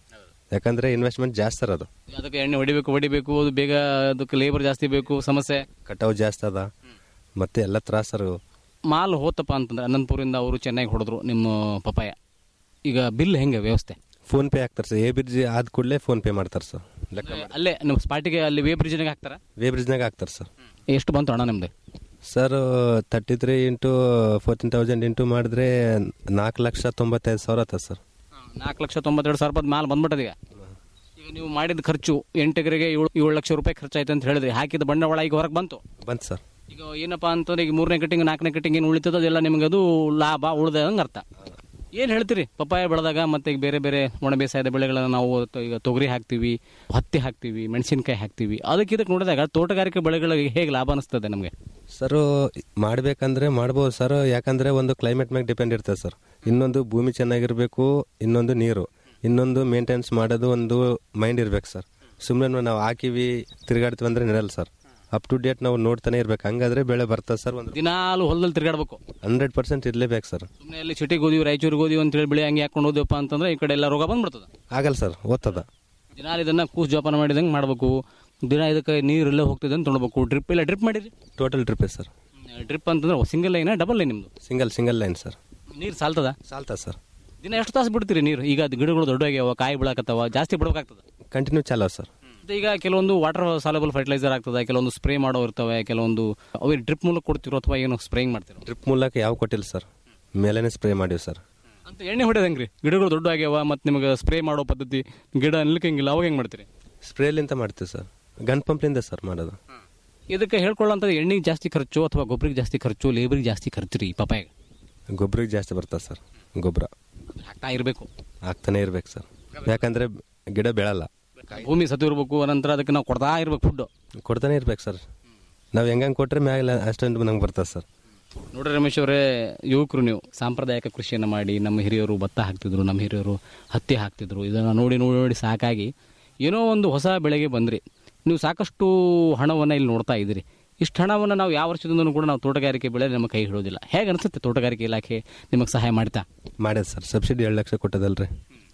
ಯಾಕಂದ್ರೆ ಇನ್ವೆಸ್ಟ್ಮೆಂಟ್ ಜಾಸ್ತಿ ಸರ್ ಅದು ಅದಕ್ಕೆ ಎಣ್ಣೆ ಹೊಡಿಬೇಕು ಹೊಡಿಬೇಕು ಅದು ಬೇಗ ಅದಕ್ಕೆ ಲೇಬರ್ ಜಾಸ್ತಿ ಬೇಕು ಸಮಸ್ಯೆ ಕಟಾವು ಜಾಸ್ತಿ ಅದ ಮತ್ತೆ ಎಲ್ಲ ತ್ರಾಸ ಸರ್ ಮಾಲ್ ಹೋತಪ್ಪ ಅಂತಂದ್ರೆ ಅನಂತಪುರಿಂದ ಅವರು ಚೆನ್ನಾಗಿ ಹೊಡೆದ್ರು ನಿಮ್ಮ ಪಪಾಯ ಈಗ ಬಿಲ್ ಹೆಂಗೆ ವ್ಯವಸ್ಥೆ ಫೋನ್ ಪೇ ಹಾಕ್ತಾರೆ ಸರ್ ಎ ಬ್ರಿಡ್ಜ್ ಆದ ಕೂಡಲೇ ಫೋನ್ ಪೇ ಮಾಡ್ತಾರೆ ಸರ್ ಲೆಕ್ಕ ಅಲ್ಲೇ ನಮ್ಮ ಸ್ಪಾಟಿಗೆ ಅಲ್ಲಿ ವೇ ಬ್ರಿಡ್ಜ್ನಾಗ ಹಾಕ್ತಾರ ವೇ ಬ್ರಿಡ್ಜ್ನಾಗ ಹಾಕ್ತಾರೆ ಸರ್ ಎಷ್ಟು ಬಂತು ಹಣ ನಿಮ್ದು sir thirty three into fourteen thousand into ಮಾಡಿದ್ರೆ ನಾಲ್ಕು ಲಕ್ಷ ತೊಂಬತ್ತೈದು ಸಾವಿರ ಆತದ ಸರ್ ನಾಲ್ಕು ಲಕ್ಷ ತೊಂಬತ್ತೆರಡು ಸಾವಿರ ರೂಪಾಯಿ ಮಾಲ್ ಬಂದ್ಬಿಟ್ಟದ ಈಗ ಈಗ ನೀವು ಮಾಡಿದ ಖರ್ಚು ಎಂಟು ಎಕರೆಗೆ ಏಳು ಏಳು ಲಕ್ಷ ರೂಪಾಯಿ ಖರ್ಚಾಯ್ತು ಅಂತ ಹೇಳಿದ್ರಿ ಹಾಕಿದ ಬಂಡವಾಳ ಈಗ ಹೊರಗೆ ಬಂತು ಬಂತು ಸರ್ ಈಗ ಏನಪ್ಪಾ ಅಂತಂದ್ರೆ ಈಗ ಮೂರನೇ ಕಟ್ಟಿಂಗ್ ನಾಲ್ಕನೇ ಕಟ್ಟಿಂಗ್ ಏನು ಉಳಿತದ ಅದೆಲ್ಲ ನಿಮಗೆ ಅದು ಲಾಭ ಉಳ್ದಂಗೆ ಅರ್ಥ ಏನು ಹೇಳ್ತೀರಿ ಪಪ್ಪಾಯ ಬೆಳೆದಾಗ ಮತ್ತೆ ಈಗ ಬೇರೆ ಬೇರೆ ಒಣ ಬೇಸಾಯದ ಬೆಳೆಗಳನ್ನ ನಾವು ತ- ಈಗ ತೊಗರಿ ಹಾಕ್ತೀವಿ ಹತ್ತಿ ಹಾಕ್ತೀವಿ ಮೆಣಸಿನಕಾಯಿ ಹಾಕ್ತೀವಿ ಅದಕ್ಕೆ ಇದಕ್ಕೆ ನೋಡಿದಾಗ ತೋಟಗಾರಿಕೆ ಬೆಳೆಗಳಿಗೆ ಹೇಗೆ ಲಾಭ ಅನಿಸ್ತದೆ ನಮಗೆ ಸರ್ ಮಾಡ್ಬೇಕಂದ್ರೆ ಮಾಡ್ಬೋದು ಸರ್ ಯಾಕಂದ್ರೆ ಒಂದು ಕ್ಲೈಮೇಟ್ ಮ್ಯಾಗ ಡಿಪೆಂಡ್ ಇರ್ತದೆ ಸರ್ ಇನ್ನೊಂದು ಭೂಮಿ ಚೆನ್ನಾಗಿರ್ಬೇಕು ಇನ್ನೊಂದು ನೀರು ಇನ್ನೊಂದು ಮೇಂಟೆನೆನ್ಸ್ ಮಾಡೋದು ಒಂದು ಮೈಂಡ್ ಇರ್ಬೇಕು ಸರ್ ಸುಮ್ಮನೆ ನಾವು ಹಾಕಿವಿ ತಿರುಗಾಡ್ತೀವಿ ಅಂದ್ರೆ ನಡೆಯಲ್ಲ ಸರ್ ಅಪ್ ಟು ಡೇಟ್ ನಾವು ನೋಡ್ತಾನೆ ಇರ್ಬೇಕು ಹಂಗಾದ್ರೆ ಬೆಳೆ ಬರ್ತದೆ ಸರ್ ಒಂದು ದಿನಾಲು ಹೊಲದಲ್ಲಿ ತಿರುಗಾಡ್ಬೇಕು ಹಂಡ್ರೆಡ್ ಪರ್ಸೆಂಟ್ ಇರ್ಲೇಬೇಕು ಸರ್ ಸುಮ್ಮನೆ ಅಲ್ಲಿ ಸಿಟಿಗೆ ಹೋದಿವಿ ರಾಯಚೂರಿಗೆ ಹೋದಿವಿ ಅಂತ ಹೇಳಿ ಬೆಳೆ ಹಂಗೆ ಹಾಕೊಂಡು ಹೋದ್ವಪ್ಪ ಅಂತಂದ್ರೆ ಈ ಕಡೆ ಎಲ್ಲ ರೋಗ ಬಂದ್ಬಿಡ್ತದೆ ಆಗಲ್ಲ ಸರ್ ಓದ್ತದ ದಿನಾಲು ಇದನ್ನ ಕೂಸ್ ಜೋಪಾನ ಮಾಡಿದಂಗೆ ಮಾಡಬೇಕು ದಿನ ಇದಕ್ಕೆ ನೀರು ಇಲ್ಲೇ ಹೋಗ್ತಿದೆ ಅಂತ ನೋಡ್ಬೇಕು ಡ್ರಿಪ್ ಇಲ್ಲ ಡ್ರಿಪ್ ಮಾಡಿರಿ ಟೋಟಲ್ ಟ್ರಿಪ್ ಸರ್ ಡ್ರಿಪ್ ಅಂತಂದ್ರೆ ಸಿಂಗಲ್ ಲೈನ್ ಡಬಲ್ ಲೈನ್ ನಿಮ್ದು ಸಿಂಗಲ್ ಸಿಂಗಲ್ ಲೈನ್ ಸರ್ ನೀರು ಸಾಲ್ತದ ಸಾಲ್ತದ ಸರ್ ದಿನ ಎಷ್ಟು ತಾಸು ಬಿಡ್ತೀರಿ ನೀರು ಈಗ ಅದು ಗಿಡಗಳು ದೊಡ್ಡವಾಗ್ಯಾವ ಕಾಯಿ ಬೀಳಾಕತ್ತಾವ ಜಾಸ್ತಿ ಬಿಡ್ಬೇಕಾಗ್ತದೆ ಕಂಟಿನ್ಯೂ ಚಾಲೋ ಸರ್ ಮತ್ತೆ ಈಗ ಕೆಲವೊಂದು ವಾಟರ್ ಸಾಲಬಲ್ ಫರ್ಟಿಲೈಸರ್ ಆಗ್ತದೆ ಕೆಲವೊಂದು ಸ್ಪ್ರೇ ಮಾಡೋ ಇರ್ತವೆ ಕೆಲವೊಂದು ಅವು ಡ್ರಿಪ್ ಮೂಲಕ ಕೊಡ್ತಿರೋ ಅಥವಾ ಏನು ಸ್ಪ್ರೇಯಿಂಗ್ ಮಾಡ್ತಿರೋ ಡ್ರಿಪ್ ಮೂಲಕ ಯಾವ ಕೊಟ್ಟಿಲ್ಲ ಸರ್ ಮೇಲೇನೆ ಸ್ಪ್ರೇ ಮಾಡಿವಿ ಸರ್ ಅಂತ ಎಣ್ಣೆ ಹೊಡೆಯೋದು ಹೆಂಗ್ರಿ ಗಿಡಗಳು ದೊಡ್ಡ ಆಗ್ಯಾವ ಮತ್ತು ನಿಮಗೆ ಸ್ಪ್ರೇ ಮಾಡೋ ಪದ್ಧತಿ ಗಿಡ ನಿಲ್ಕಂಗಿಲ್ಲ ಅವಾಗ ಹೆಂಗೆ ಮಾಡ್ತೀರಿ ಸ್ಪ್ರೇಲಿಂದ ಮಾಡ್ತೀವಿ ಸರ್ ಗನ್ ಪಂಪ್ಲಿಂದ ಸರ್ ಮಾಡೋದು ಇದಕ್ಕೆ ಹೇಳ್ಕೊಳ್ಳೋಂಥದ್ದು ಎಣ್ಣೆಗೆ ಜಾಸ್ತಿ ಖರ್ಚು ಅಥವಾ ಗೊಬ್ಬರಿಗೆ ಜಾಸ್ತಿ ಖರ್ಚು ಲೇಬರಿಗೆ ಜಾಸ್ತಿ ಖರ್ಚು ರೀ ಪಪಾಯಿಗೆ ಗೊಬ್ಬರಿಗೆ ಜಾಸ್ತಿ ಬರ್ತದೆ ಸರ್ ಗೊಬ್ಬರ ಹಾಕ್ತಾ ಇರಬೇಕು ಆಗ್ತಾನೆ ಇರ್ಬೇಕು ಸರ್ ಯಾಕಂದ್ರೆ ಗಿಡ ಬೆಳಲ್ಲ ಭೂಮಿ ಸತ್ತು ಇರಬೇಕು ಅನಂತರ ಅದಕ್ಕೆ ನಾವು ಕೊಡ್ತಾ ಇರ್ಬೇಕು ಫುಡ್ ಕೊಡ್ತಾನೆ ಇರ್ಬೇಕು ಸರ್ ನಾವು ಹೆಂಗಂಗೆ ಕೊಟ್ರೆ ಮ್ಯಾಗ ಅಷ್ಟೊಂದು ನಂಗೆ ಬರ್ತದೆ ಸರ್ ನೋಡ್ರಿ ರಮೇಶ್ ಅವರೇ ಯುವಕರು ನೀವು ಸಾಂಪ್ರದಾಯಿಕ ಕೃಷಿಯನ್ನು ಮಾಡಿ ನಮ್ಮ ಹಿರಿಯರು ಭತ್ತ ಹಾಕ್ತಿದ್ರು ನಮ್ಮ ಹಿರಿಯರು ಹತ್ತಿ ಹಾಕ್ತಿದ್ರು ಇದನ್ನು ನೋಡಿ ನೋಡಿ ನೋಡಿ ಸಾಕಾಗಿ ಏನೋ ಒಂದು ಹೊಸ ಬೆಳೆಗೆ ಬಂದ್ರಿ ನೀವು ಸಾಕಷ್ಟು ಹಣವನ್ನು ಇಲ್ಲಿ ನೋಡ್ತಾ ಇದ್ದೀರಿ ಇಷ್ಟು ಹಣವನ್ನು ನಾವು ಯಾವ ವರ್ಷದಿಂದನೂ ಕೂಡ ನಾವು ತೋಟಗಾರಿಕೆ ಬೆಳೆ ನಮ್ಮ ಕೈ ಹಿಡೋದಿಲ್ಲ ಹೇಗೆ ಅನಿಸುತ್ತೆ ತೋಟಗಾರಿಕೆ ಇಲಾಖೆ ನಿಮಗೆ ಸಹಾಯ ಮಾಡ್ತಾ ಮಾಡ್ಯದ ಸರ್ ಸಬ್ಸಿಡಿ ಎರಡು ಲಕ್ಷ ಕೊಟ್ಟದಲ್ರಿ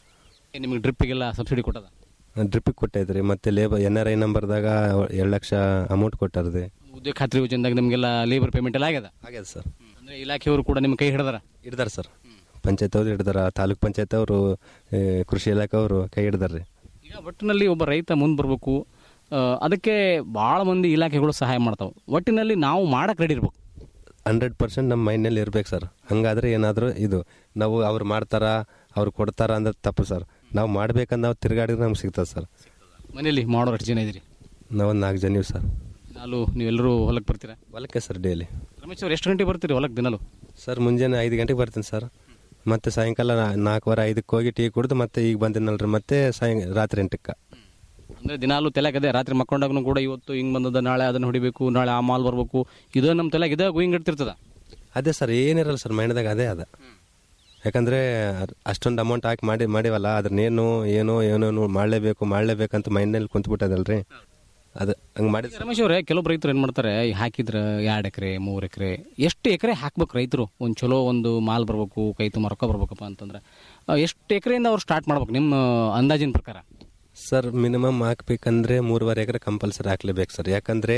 ನಿಮಗೆ ಡ್ರಿಪ್ಪಿಗೆಲ್ಲ ಸಬ್ಸಿಡಿ ಕೊಟ್ಟದ ಡ್ರಿಪ್ಪಿಗೆ ಕೊಟ್ಟೈತ್ರಿ ಮತ್ತೆ ಲೇಬರ್ ಎನ್ ಆರ್ ಐ ನಂಬರ್ದಾಗ ಎರಡು ಲಕ್ಷ ಅಮೌಂಟ್ ಕೊಟ್ಟಾರ್ರಿ ಉದ್ಯೋಗ ಖಾತ್ರಿ ಯೋಜನೆದಾಗ ನಿಮಗೆಲ್ಲ ಲೇಬರ್ ಪೇಮೆಂಟ್ ಎಲ್ಲ ಆಗ್ಯದ ಆಗ್ಯದ ಸರ್ ಅಂದರೆ ಇಲಾಖೆಯವರು ಕೂಡ ನಿಮ್ಮ ಕೈ ಹಿಡ್ದಾರ ಹಿಡ್ದಾರ ಸರ್ ಪಂಚಾಯತ್ ಅವ್ರು ಹಿಡ್ದಾರ ತಾಲೂಕ್ ಪಂಚಾಯತ್ ಅವರು ಕೃಷಿ ಇಲಾಖೆ ಅವರು ಕೈ ಹಿಡ್ದಾರ್ರಿ ಈಗ ಒಟ್ಟಿನಲ್ಲಿ ಒಬ್ಬ ರೈತ ಮುಂದೆ ಬರಬೇಕು ಅದಕ್ಕೆ ಭಾಳ ಮಂದಿ ಇಲಾಖೆಗಳು ಸಹಾಯ ಮಾಡ್ತಾವೆ ಒಟ್ಟಿನಲ್ಲಿ ನಾವು ಮಾಡಕ್ಕೆ ರೆಡಿ ಇರ್ಬೇಕು ಹಂಡ್ರೆಡ್ ಪರ್ಸೆಂಟ್ ನಮ್ಮ ಮೈಂಡ್ನಲ್ಲಿ ಇರ್ಬೇಕು ಸರ್ ಹಂಗಾದ್ರೆ ಏನಾದರೂ ಇದು ನಾವು ಅವ್ರು ಮಾಡ್ತಾರ ಅವ್ರು ಕೊಡ್ತಾರ ಅಂದ್ರೆ ತಪ್ಪು ಸರ್ ನಾವು ಮಾಡ್ಬೇಕಂದ್ ನಾವು ತಿರ್ಗಾಡಿದ್ರೆ ನಮ್ಗೆ ಸಿಗ್ತದೆ ಸರ್ ಮನೇಲಿ ಮಾಡೋರು ಎಷ್ಟು ಜನ ಇದ್ದೀರಿ ನಾವೊಂದು ನಾಲ್ಕು ಜನ ಸರ್ ನಾಲು ನೀವೆಲ್ಲರೂ ಹೊಲಕ್ಕೆ ಬರ್ತೀರಾ ಹೊಲಕ್ಕೆ ಸರ್ ಡೈಲಿ ರಮೇಶ್ ಅವ್ರು ಎಷ್ಟು ಗಂಟೆಗೆ ಬರ್ತೀರಿ ಹೊಲಕ್ಕೆ ದಿನಲು ಸರ್ ಮುಂಜಾನೆ ಐದು ಗಂಟೆಗೆ ಬರ್ತೀನಿ ಸರ್ ಮತ್ತೆ ಸಾಯಂಕಾಲ ನಾ- ನಾಲ್ಕುವರೆ ಐದಕ್ಕೆ ಹೋಗಿ ಟೀ ಕುಡಿದು ಮತ್ತೆ ಈಗ ಬಂದಿನಲ್ರಿ ಮತ್ತೆ ಸಾಯಂ ರಾತ್ರಿ ಎಂಟಕ್ಕೆ ಅಂದರೆ ದಿನಾಲು ತಲೆಗದೆ ರಾತ್ರಿ ಮಕ್ಕೊಂಡಾಗೂ ಕೂಡ ಇವತ್ತು ಹಿಂಗೆ ಬಂದದ ನಾಳೆ ಅದನ್ನು ಹೊಡಿಬೇಕು ನಾಳೆ ಆ ಮಾಲ್ ಬರಬೇಕು ಇದು ನಮ್ಮ ತಲೆಗೆ ಇದೇ ಗೋಯಿಂಗ್ ಇಡ್ತಿರ್ತದ ಅದೇ ಸರ್ ಏನಿರಲ್ಲ ಸರ್ ಮೈಂಡ್ದಾಗ ಅದೇ ಅದ ಯಾಕಂದ್ರೆ ಅಷ್ಟೊಂದು ಅಮೌಂಟ್ ಹಾಕಿ ಮಾಡಿ ಮಾಡಿವಲ್ಲ ಅದ್ರನ್ನೇನು ಏನೋ ಏನೋ ಮಾಡಲೇಬೇಕು ಮಾಡಲೇಬೇಕಂತ ಮೈಂಡ್ನಲ್ಲಿ ಕುಂತ್ಬಿಟ್ಟದಲ್ರಿ ಅದು ಹಂಗೆ ಮಾಡಿದ್ರೆ ರಮೇಶ್ ಅವರೇ ಕೆಲವೊಬ್ಬ ರೈತರು ಏನು ಮಾಡ್ತಾರೆ ಈ ಹಾಕಿದ್ರೆ ಎರಡು ಎಕರೆ ಮೂರು ಎಕರೆ ಎಷ್ಟು ಎಕರೆ ಹಾಕ್ಬೇಕು ರೈತರು ಒಂದು ಚಲೋ ಒಂದು ಮಾಲ್ ಬರಬೇಕು ಕೈ ತುಂಬ ರೊಕ್ಕ ಬರ್ಬೇಕಪ್ಪ ಅಂತಂದ್ರೆ ಆ, ಎಷ್ಟು ಎಕರೆಯಿಂದ ಅವ್ರು ಸ್ಟಾರ್ಟ್ ಮಾಡ್ಬೇಕು ನಿಮ್ಮ ಅಂದಾಜಿನ ಪ್ರಕಾರ ಸರ್ ಮಿನಿಮಮ್ ಹಾಕ್ಬೇಕಂದ್ರೆ ಮೂರುವರೆ ಎಕರೆ ಕಂಪಲ್ಸರಿ ಹಾಕ್ಲೇಬೇಕು ಸರ್ ಯಾಕಂದ್ರೆ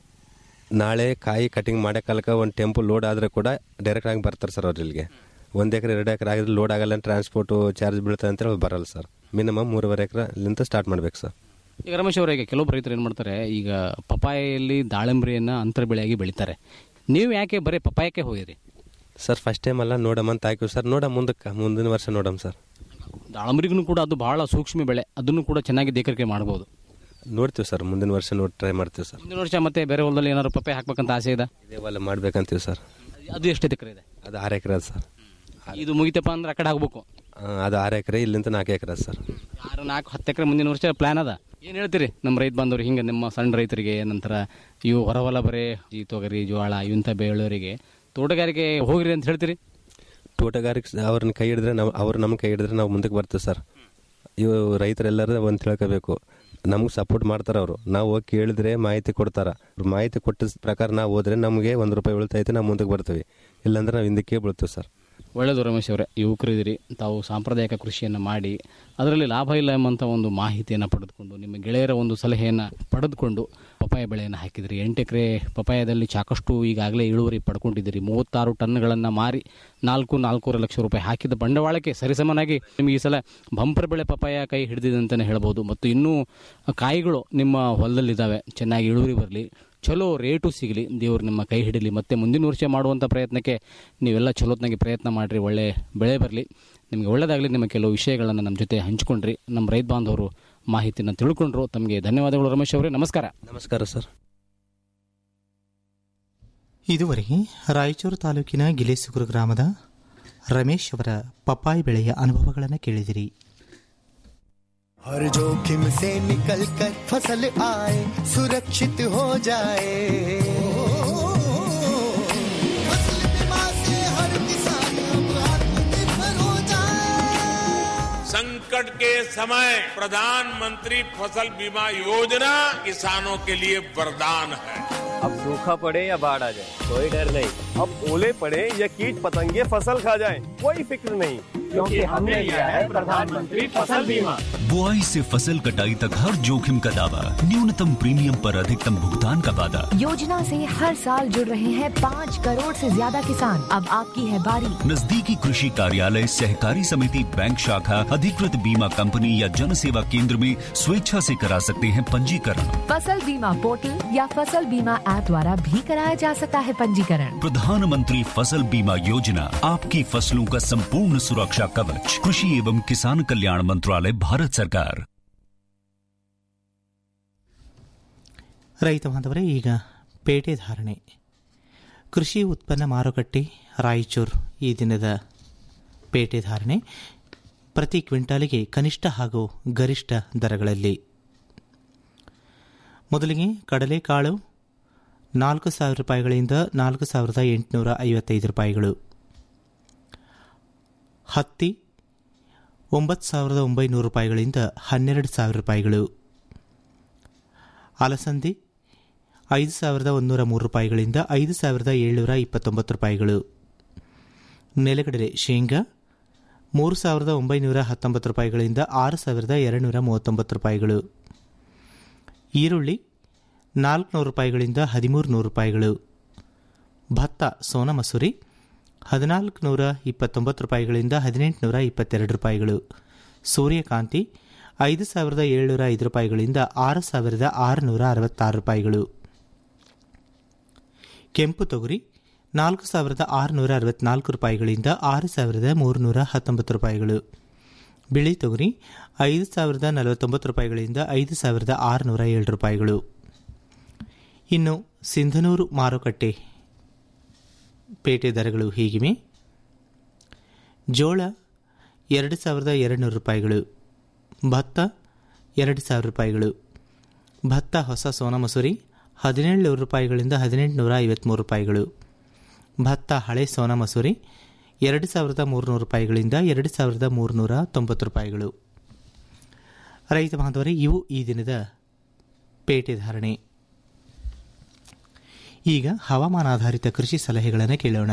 ನಾಳೆ ಕಾಯಿ ಕಟಿಂಗ್ ಮಾಡೋ ಕಾಲಕ್ಕೆ ಒಂದು ಟೆಂಪು ಲೋಡ್ ಆದರೆ ಕೂಡ ಡೈರೆಕ್ಟ್ ಆಗಿ ಬರ್ತಾರೆ ಸರ್ ಅವ್ರು ಇಲ್ಲಿಗೆ ಒಂದು ಎಕರೆ ಎರಡು ಎಕರೆ ಆಗಿದ್ರೆ ಲೋಡ್ ಆಗಲ್ಲ ಟ್ರಾನ್ಸ್ಪೋರ್ಟು ಚಾರ್ಜ್ ಬೀಳ್ತದೆ ಅಂತೇಳಿ ಅವ್ರು ಬರಲ್ಲ ಸರ್ ಮಿನಿಮಮ್ ಮೂರುವರೆ ಎಕರೆಲಿಂತ ಸ್ಟಾರ್ಟ್ ಮಾಡ್ಬೇಕು ಸರ್ ಈಗ ರಮೇಶ್ ಅವರಿಗೆ ಕೆಲವೊಬ್ಬ ರೈತರು ಏನು ಮಾಡ್ತಾರೆ ಈಗ ಪಪಾಯಲ್ಲಿ ದಾಳಿಂಬ್ರಿಯನ್ನು ಅಂತರ ಬೆಳೆಯಾಗಿ ಬೆಳಿತಾರೆ ನೀವು ಯಾಕೆ ಬರೀ ಪಪಾಯಕ್ಕೆ ಹೋಗಿರಿ ಸರ್ ಫಸ್ಟ್ ಟೈಮ್ ಅಲ್ಲ ನೋಡಮ್ಮ ಅಂತ ಹಾಕಿವಿ ಸರ್ ನೋಡ ಮುಂದಕ್ಕೆ ಮುಂದಿನ ವರ್ಷ ನೋಡಮ್ ಸರ್ ದಾಳಂಬ್ರಿಗೂ ಕೂಡ ಅದು ಬಹಳ ಸೂಕ್ಷ್ಮ ಬೆಳೆ ಅದನ್ನು ಕೂಡ ಚೆನ್ನಾಗಿ ದೇಕರಿಕೆ ಮಾಡ್ಬೋದು ನೋಡ್ತೀವಿ ಸರ್ ಮುಂದಿನ ವರ್ಷ ನೋಡಿ ಟ್ರೈ ಮಾಡ್ತೀವಿ ಸರ್ ಮುಂದಿನ ವರ್ಷ ಮತ್ತೆ ಬೇರೆ ಹೊಲದಲ್ಲಿ ಏನಾದ್ರು ಪಪ್ಪಾಯ ಹಾಕ್ಬೇಕಂತ ಆಸೆ ಇದೆ ಇದೇ ಹೊಲ ಮಾಡ್ಬೇಕಂತೀವಿ ಸರ್ ಅದು ಎಷ್ಟು ಎಕರೆ ಇದೆ ಅದು ಆರು ಎಕರೆ ಅದ ಸರ್ ಇದು ಮುಗಿತಪ್ಪ ಅಂದ್ರೆ ಆ ಕಡೆ ಆಗ್ಬೇಕು ಆ, ಅದು ಆರು ಎಕರೆ ಇಲ್ಲಿಂದ ನಾಲ್ಕು ಎಕರೆ ಅದ ಸರ್ ಆರು ನಾಲ್ಕು ಹತ್ತು ಎಕರೆ ಮುಂದಿನ ವರ್ಷ ಪ್ಲಾನ್ ಅದ ಏನು ಹೇಳ್ತೀರಿ ನಮ್ಮ ರೈತ ಬಾಂಧವ್ರು ಹಿಂಗೆ ನಿಮ್ಮ ಸಣ್ಣ ರೈತರಿಗೆ ನಂತರ ಇವು ಹೊರಹೊಲ ಬರೇ ಈ ತೊಗರಿ ಜೋಳ ಇಂಥ ಬೆಳೆಯವರಿಗೆ ತೋಟಗಾರಿಕೆ ಹೋಗ್ರಿ ಅಂತ ಹೇಳ್ತೀರಿ ತೋಟಗಾರಿಕೆ ಅವ್ರನ್ನ ಕೈ ಹಿಡಿದ್ರೆ ನಾವು ಅವ್ರು ನಮ್ಮ ಕೈ ಹಿಡಿದ್ರೆ ನಾವು ಮುಂದಕ್ಕೆ ಬರ್ತೀವಿ ಸರ್ ಇವು ರೈತರೆಲ್ಲರೂ ಒಂದು ತಿಳ್ಕೋಬೇಕು ನಮ್ಗೆ ಸಪೋರ್ಟ್ ಮಾಡ್ತಾರೆ ಅವರು ನಾವು ಹೋಗಿ ಕೇಳಿದ್ರೆ ಮಾಹಿತಿ ಕೊಡ್ತಾರೆ ಅವ್ರು ಮಾಹಿತಿ ಕೊಟ್ಟ ಪ್ರಕಾರ ನಾವು ಹೋದ್ರೆ ನಮಗೆ ಒಂದು ರೂಪಾಯಿ ಉಳಿತೈತೆ ನಾವು ಮುಂದಕ್ಕೆ ಬರ್ತೀವಿ ಇಲ್ಲಾಂದ್ರೆ ನಾವು ಹಿಂದಕ್ಕೆ ಬೀಳ್ತೀವಿ ಸರ್ ಒಳ್ಳೆಯದು ರಮೇಶ್ ಅವರೇ ಯುವಕರಿದ್ದೀರಿ ತಾವು ಸಾಂಪ್ರದಾಯಿಕ ಕೃಷಿಯನ್ನು ಮಾಡಿ ಅದರಲ್ಲಿ ಲಾಭ ಇಲ್ಲ ಎಂಬಂಥ ಒಂದು ಮಾಹಿತಿಯನ್ನು ಪಡೆದುಕೊಂಡು ನಿಮ್ಮ ಗೆಳೆಯರ ಒಂದು ಸಲಹೆಯನ್ನು ಪಡೆದುಕೊಂಡು ಪಪಾಯ ಬೆಳೆಯನ್ನು ಹಾಕಿದಿರಿ ಎಂಟು ಎಕರೆ ಪಪಾಯದಲ್ಲಿ ಸಾಕಷ್ಟು ಈಗಾಗಲೇ ಇಳುವರಿ ಪಡ್ಕೊಂಡಿದ್ದೀರಿ ಮೂವತ್ತಾರು ಟನ್ಗಳನ್ನು ಮಾರಿ ನಾಲ್ಕು ನಾಲ್ಕೂವರೆ ಲಕ್ಷ ರೂಪಾಯಿ ಹಾಕಿದ ಬಂಡವಾಳಕ್ಕೆ ಸರಿಸಮನಾಗಿ ನಿಮಗೆ ಈ ಸಲ ಬಂಪರ್ ಬೆಳೆ ಪಪಾಯ ಕೈ ಹಿಡಿದಿದೆ ಅಂತಲೇ ಹೇಳ್ಬೋದು ಮತ್ತು ಇನ್ನೂ ಕಾಯಿಗಳು ನಿಮ್ಮ ಹೊಲದಲ್ಲಿದ್ದಾವೆ ಚೆನ್ನಾಗಿ ಇಳುವರಿ ಬರಲಿ ಚಲೋ ರೇಟು ಸಿಗಲಿ ದೇವರು ನಿಮ್ಮ ಕೈ ಹಿಡಲಿ ಮತ್ತೆ ಮುಂದಿನ ವರ್ಷ ಮಾಡುವಂಥ ಪ್ರಯತ್ನಕ್ಕೆ ನೀವೆಲ್ಲ ಚಲೋತ್ನಾಗಿ ಪ್ರಯತ್ನ ಮಾಡಿರಿ ಒಳ್ಳೆ ಬೆಳೆ ಬರಲಿ ನಿಮಗೆ ಒಳ್ಳೆಯದಾಗಲಿ ನಿಮ್ಮ ಕೆಲವು ವಿಷಯಗಳನ್ನು ನಮ್ಮ ಜೊತೆ ಹಂಚಿಕೊಂಡ್ರಿ ನಮ್ಮ ರೈತ ಬಾಂಧವರು ಮಾಹಿತಿಯನ್ನು ತಿಳ್ಕೊಂಡ್ರು ತಮಗೆ ಧನ್ಯವಾದಗಳು ರಮೇಶ್ ಅವರೇ ನಮಸ್ಕಾರ ನಮಸ್ಕಾರ ಸರ್ ಇದುವರೆಗೆ ರಾಯಚೂರು ತಾಲೂಕಿನ ಗಿಲೇಸುಗುರು ಗ್ರಾಮದ ರಮೇಶ್ ಅವರ ಪಪ್ಪಾಯಿ ಬೆಳೆಯ ಅನುಭವಗಳನ್ನು ಕೇಳಿದಿರಿ हर जोखिम से निकल कर फसल आए सुरक्षित हो जाए फसल बीमा से हर किसान अब आत्मनिर्भर हो जाए संकट के समय प्रधानमंत्री फसल बीमा योजना किसानों के लिए वरदान है अब सूखा पड़े या बाढ़ आ जाए कोई डर नहीं अब ओले पड़े या कीट पतंगे फसल खा जाए कोई फिक्र नहीं क्योंकि हमने लिया है प्रधानमंत्री फसल बीमा बुआई से फसल कटाई तक हर जोखिम का दावा न्यूनतम प्रीमियम पर अधिकतम भुगतान का वादा योजना से हर साल जुड़ रहे हैं पाँच करोड़ से ज्यादा किसान अब आपकी है बारी नजदीकी कृषि कार्यालय सहकारी समिति बैंक शाखा अधिकृत बीमा कंपनी या जन सेवा केंद्र में स्वेच्छा से करा सकते हैं पंजीकरण फसल बीमा पोर्टल या फसल बीमा ऐप द्वारा भी कराया जा सकता है पंजीकरण प्रधानमंत्री फसल बीमा योजना आपकी फसलों का संपूर्ण सुरक्षा कवच कृषि एवं किसान कल्याण मंत्रालय भारत सरकार ರೈತ ಬಾಂಧವರೇ ಈಗ ಪೇಟೆ ಧಾರಣೆ ಕೃಷಿ ಉತ್ಪನ್ನ ಮಾರುಕಟ್ಟೆ ರಾಯಚೂರು ಈ ದಿನದ ಪೇಟೆ ಧಾರಣೆ ಪ್ರತಿ ಕ್ವಿಂಟಾಲಿಗೆ ಕನಿಷ್ಠ ಹಾಗೂ ಗರಿಷ್ಠ ದರಗಳಲ್ಲಿ ಮೊದಲಿಗೆ ಕಡಲೆಕಾಳು ನಾಲ್ಕು ಸಾವಿರ ರೂಪಾಯಿಗಳಿಂದ ನಾಲ್ಕು ಸಾವಿರದ ಎಂಟುನೂರ ಐವತ್ತೈದು ರೂಪಾಯಿಗಳು ಹತ್ತಿ ಒಂಬತ್ತು ಸಾವಿರದ ಒಂಬೈನೂರು ರೂಪಾಯಿಗಳಿಂದ ಹನ್ನೆರಡು ಸಾವಿರ ರೂಪಾಯಿಗಳು ಅಲಸಂದಿ ಐದು ಸಾವಿರದ ಒಂದೂರ ಮೂರು ರೂಪಾಯಿಗಳಿಂದ ಐದು ಸಾವಿರದ ಏಳ್ನೂರ ಇಪ್ಪತ್ತೊಂಬತ್ತು ರೂಪಾಯಿಗಳು ನೆಲಗಡಲೆ ಶೇಂಗಾ ಮೂರು ಸಾವಿರದ ಒಂಬೈನೂರ ಹತ್ತೊಂಬತ್ತು ರೂಪಾಯಿಗಳಿಂದ ಆರು ಸಾವಿರದ ಎರಡುನೂರ ಮೂವತ್ತೊಂಬತ್ತು ರೂಪಾಯಿಗಳು ಈರುಳ್ಳಿ ನಾಲ್ಕುನೂರು ರೂಪಾಯಿಗಳಿಂದ ಹದಿಮೂರು ನೂರು ರೂಪಾಯಿಗಳು ಭತ್ತ ಸೋನಾ ಮಸೂರಿ ಹದಿನಾಲ್ಕು ನೂರ ಇಪ್ಪತ್ತೊಂಬತ್ತು ರೂಪಾಯಿಗಳಿಂದ ಹದಿನೆಂಟುನೂರ ಇಪ್ಪತ್ತೆರಡು ರೂಪಾಯಿಗಳು ಸೂರ್ಯಕಾಂತಿ ಐದು ಸಾವಿರದ ಏಳ್ನೂರ ಐದು ರೂಪಾಯಿಗಳಿಂದ ಆರು ಸಾವಿರದ ಆರುನೂರ ಅರವತ್ತಾರು ರೂಪಾಯಿಗಳು ಕೆಂಪು ತೊಗರಿ ನಾಲ್ಕು ಸಾವಿರದ ಆರುನೂರ ಅರವತ್ನಾಲ್ಕು ರೂಪಾಯಿಗಳಿಂದ ಆರು ಸಾವಿರದ ಮೂರುನೂರ ಹತ್ತೊಂಬತ್ತು ರೂಪಾಯಿಗಳು ಬಿಳಿ ತೊಗರಿ ಐದು ಸಾವಿರದ ನಲವತ್ತೊಂಬತ್ತು ರೂಪಾಯಿಗಳಿಂದ ಐದು ಸಾವಿರದ ಆರುನೂರ ಏಳು ರೂಪಾಯಿಗಳು ಇನ್ನು ಸಿಂಧನೂರು ಮಾರುಕಟ್ಟೆ ಪೇಟೆ ದರಗಳು ಹೀಗಿವೆ ಜೋಳ ಎರಡು ಸಾವಿರದ ಎರಡುನೂರು ರೂಪಾಯಿಗಳು ಭತ್ತ ಎರಡು ಸಾವಿರ ರೂಪಾಯಿಗಳು ಭತ್ತ ಹೊಸ ಸೋನಾ ಮಸೂರಿ ಹದಿನೇಳು ನೂರು ರೂಪಾಯಿಗಳಿಂದ ಹದಿನೆಂಟುನೂರ ಐವತ್ತ್ಮೂರು ರೂಪಾಯಿಗಳು ಭತ್ತ ಹಳೆ ಸೋನಾ ಮಸೂರಿ ಎರಡು ಸಾವಿರದ ಮೂರುನೂರು ರೂಪಾಯಿಗಳಿಂದ ಎರಡು ಸಾವಿರದ ಮೂರುನೂರ ತೊಂಬತ್ತು ರೂಪಾಯಿಗಳು ರೈತ ಬಾಂಧವರೇ ಇವು ಈ ದಿನದ ಪೇಟೆ ಧಾರಣೆ ಈಗ ಹವಾಮಾನಾಧಾರಿತ ಕೃಷಿ ಸಲಹೆಗಳನ್ನು ಕೇಳೋಣ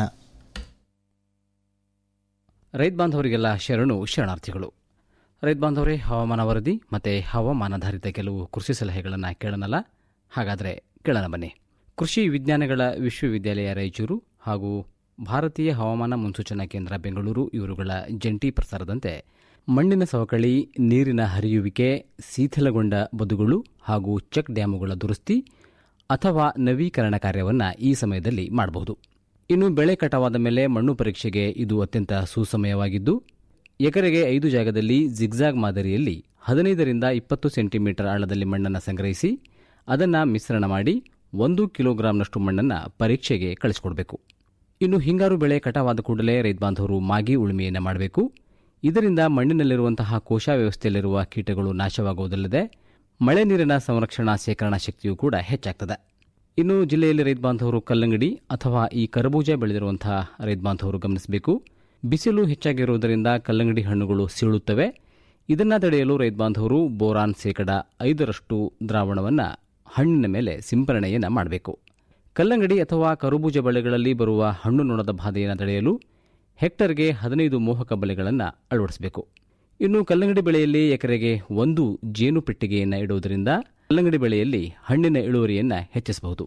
ರೈತ ಬಾಂಧವರಿಗೆಲ್ಲ ಶರಣು ಶರಣಾರ್ಥಿಗಳು ರೈತ ಬಾಂಧವರೇ ಹವಾಮಾನ ವರದಿ ಮತ್ತು ಹವಾಮಾನಾಧಾರಿತ ಕೆಲವು ಕೃಷಿ ಸಲಹೆಗಳನ್ನು ಕೇಳೋಣಲ್ಲ ಹಾಗಾದರೆ ಕೇಳೋಣ ಬನ್ನಿ ಕೃಷಿ ವಿಜ್ಞಾನಗಳ ವಿಶ್ವವಿದ್ಯಾಲಯ ರಾಯಚೂರು ಹಾಗೂ ಭಾರತೀಯ ಹವಾಮಾನ ಮುನ್ಸೂಚನಾ ಕೇಂದ್ರ ಬೆಂಗಳೂರು ಇವರುಗಳ ಜಂಟಿ ಪ್ರಸಾರದಂತೆ ಮಣ್ಣಿನ ಸವಕಳಿ ನೀರಿನ ಹರಿಯುವಿಕೆ ಶಿಥಿಲಗೊಂಡ ಬದುಗಳು ಹಾಗೂ ಚೆಕ್ ಡ್ಯಾಮುಗಳ ದುರಸ್ತಿ ಅಥವಾ ನವೀಕರಣ ಕಾರ್ಯವನ್ನು ಈ ಸಮಯದಲ್ಲಿ ಮಾಡಬಹುದು ಇನ್ನು ಬೆಳೆ ಕಟಾವಾದ ಮೇಲೆ ಮಣ್ಣು ಪರೀಕ್ಷೆಗೆ ಇದು ಅತ್ಯಂತ ಸುಸಮಯವಾಗಿದ್ದು ಎಕರೆಗೆ ಐದು ಜಾಗದಲ್ಲಿ ಜಿಗ್ಜಾಗ್ ಮಾದರಿಯಲ್ಲಿ ಹದಿನೈದರಿಂದ ಇಪ್ಪತ್ತು ಸೆಂಟಿಮೀಟರ್ ಆಳದಲ್ಲಿ ಮಣ್ಣನ್ನು ಸಂಗ್ರಹಿಸಿ ಅದನ್ನು ಮಿಶ್ರಣ ಮಾಡಿ ಒಂದು ಕಿಲೋಗ್ರಾಂನಷ್ಟು ಮಣ್ಣನ್ನು ಪರೀಕ್ಷೆಗೆ ಕಳಿಸಿಕೊಡಬೇಕು ಇನ್ನು ಹಿಂಗಾರು ಬೆಳೆ ಕಟಾವಾದ ಕೂಡಲೇ ರೈತ ಬಾಂಧವರು ಮಾಗಿ ಉಳುಮೆಯನ್ನು ಮಾಡಬೇಕು ಇದರಿಂದ ಮಣ್ಣಿನಲ್ಲಿರುವಂತಹ ಕೋಶ ವ್ಯವಸ್ಥೆಯಲ್ಲಿರುವ ಕೀಟಗಳು ನಾಶವಾಗುವುದಲ್ಲದೆ ಮಳೆ ನೀರಿನ ಸಂರಕ್ಷಣಾ ಶೇಖರಣಾ ಶಕ್ತಿಯೂ ಕೂಡ ಹೆಚ್ಚಾಗ್ತದೆ ಇನ್ನು ಜಿಲ್ಲೆಯಲ್ಲಿ ರೈತ ಬಾಂಧವರು ಕಲ್ಲಂಗಡಿ ಅಥವಾ ಈ ಕರಬೂಜ ಬೆಳೆದಿರುವಂತಹ ರೈತ ಬಾಂಧವರು ಗಮನಿಸಬೇಕು ಬಿಸಿಲು ಹೆಚ್ಚಾಗಿರುವುದರಿಂದ ಕಲ್ಲಂಗಡಿ ಹಣ್ಣುಗಳು ಸೀಳುತ್ತವೆ ಇದನ್ನು ತಡೆಯಲು ರೈತ ಬಾಂಧವರು ಬೋರಾನ್ ಶೇಕಡ ಐದರಷ್ಟು ದ್ರಾವಣವನ್ನು ಹಣ್ಣಿನ ಮೇಲೆ ಸಿಂಪರಣೆಯನ್ನು ಮಾಡಬೇಕು ಕಲ್ಲಂಗಡಿ ಅಥವಾ ಕರುಬೂಜ ಬೆಳೆಗಳಲ್ಲಿ ಬರುವ ಹಣ್ಣು ನೊಣದ ಬಾಧೆಯನ್ನು ತಡೆಯಲು ಹೆಕ್ಟರ್ಗೆ ಹದಿನೈದು ಮೋಹಕ ಬಲೆಗಳನ್ನು ಅಳವಡಿಸಬೇಕು ಇನ್ನು ಕಲ್ಲಂಗಡಿ ಬೆಳೆಯಲ್ಲಿ ಎಕರೆಗೆ ಒಂದು ಜೇನು ಪೆಟ್ಟಿಗೆಯನ್ನು ಇಡುವುದರಿಂದ ಕಲ್ಲಂಗಡಿ ಬೆಳೆಯಲ್ಲಿ ಹಣ್ಣಿನ ಇಳುವರಿಯನ್ನು ಹೆಚ್ಚಿಸಬಹುದು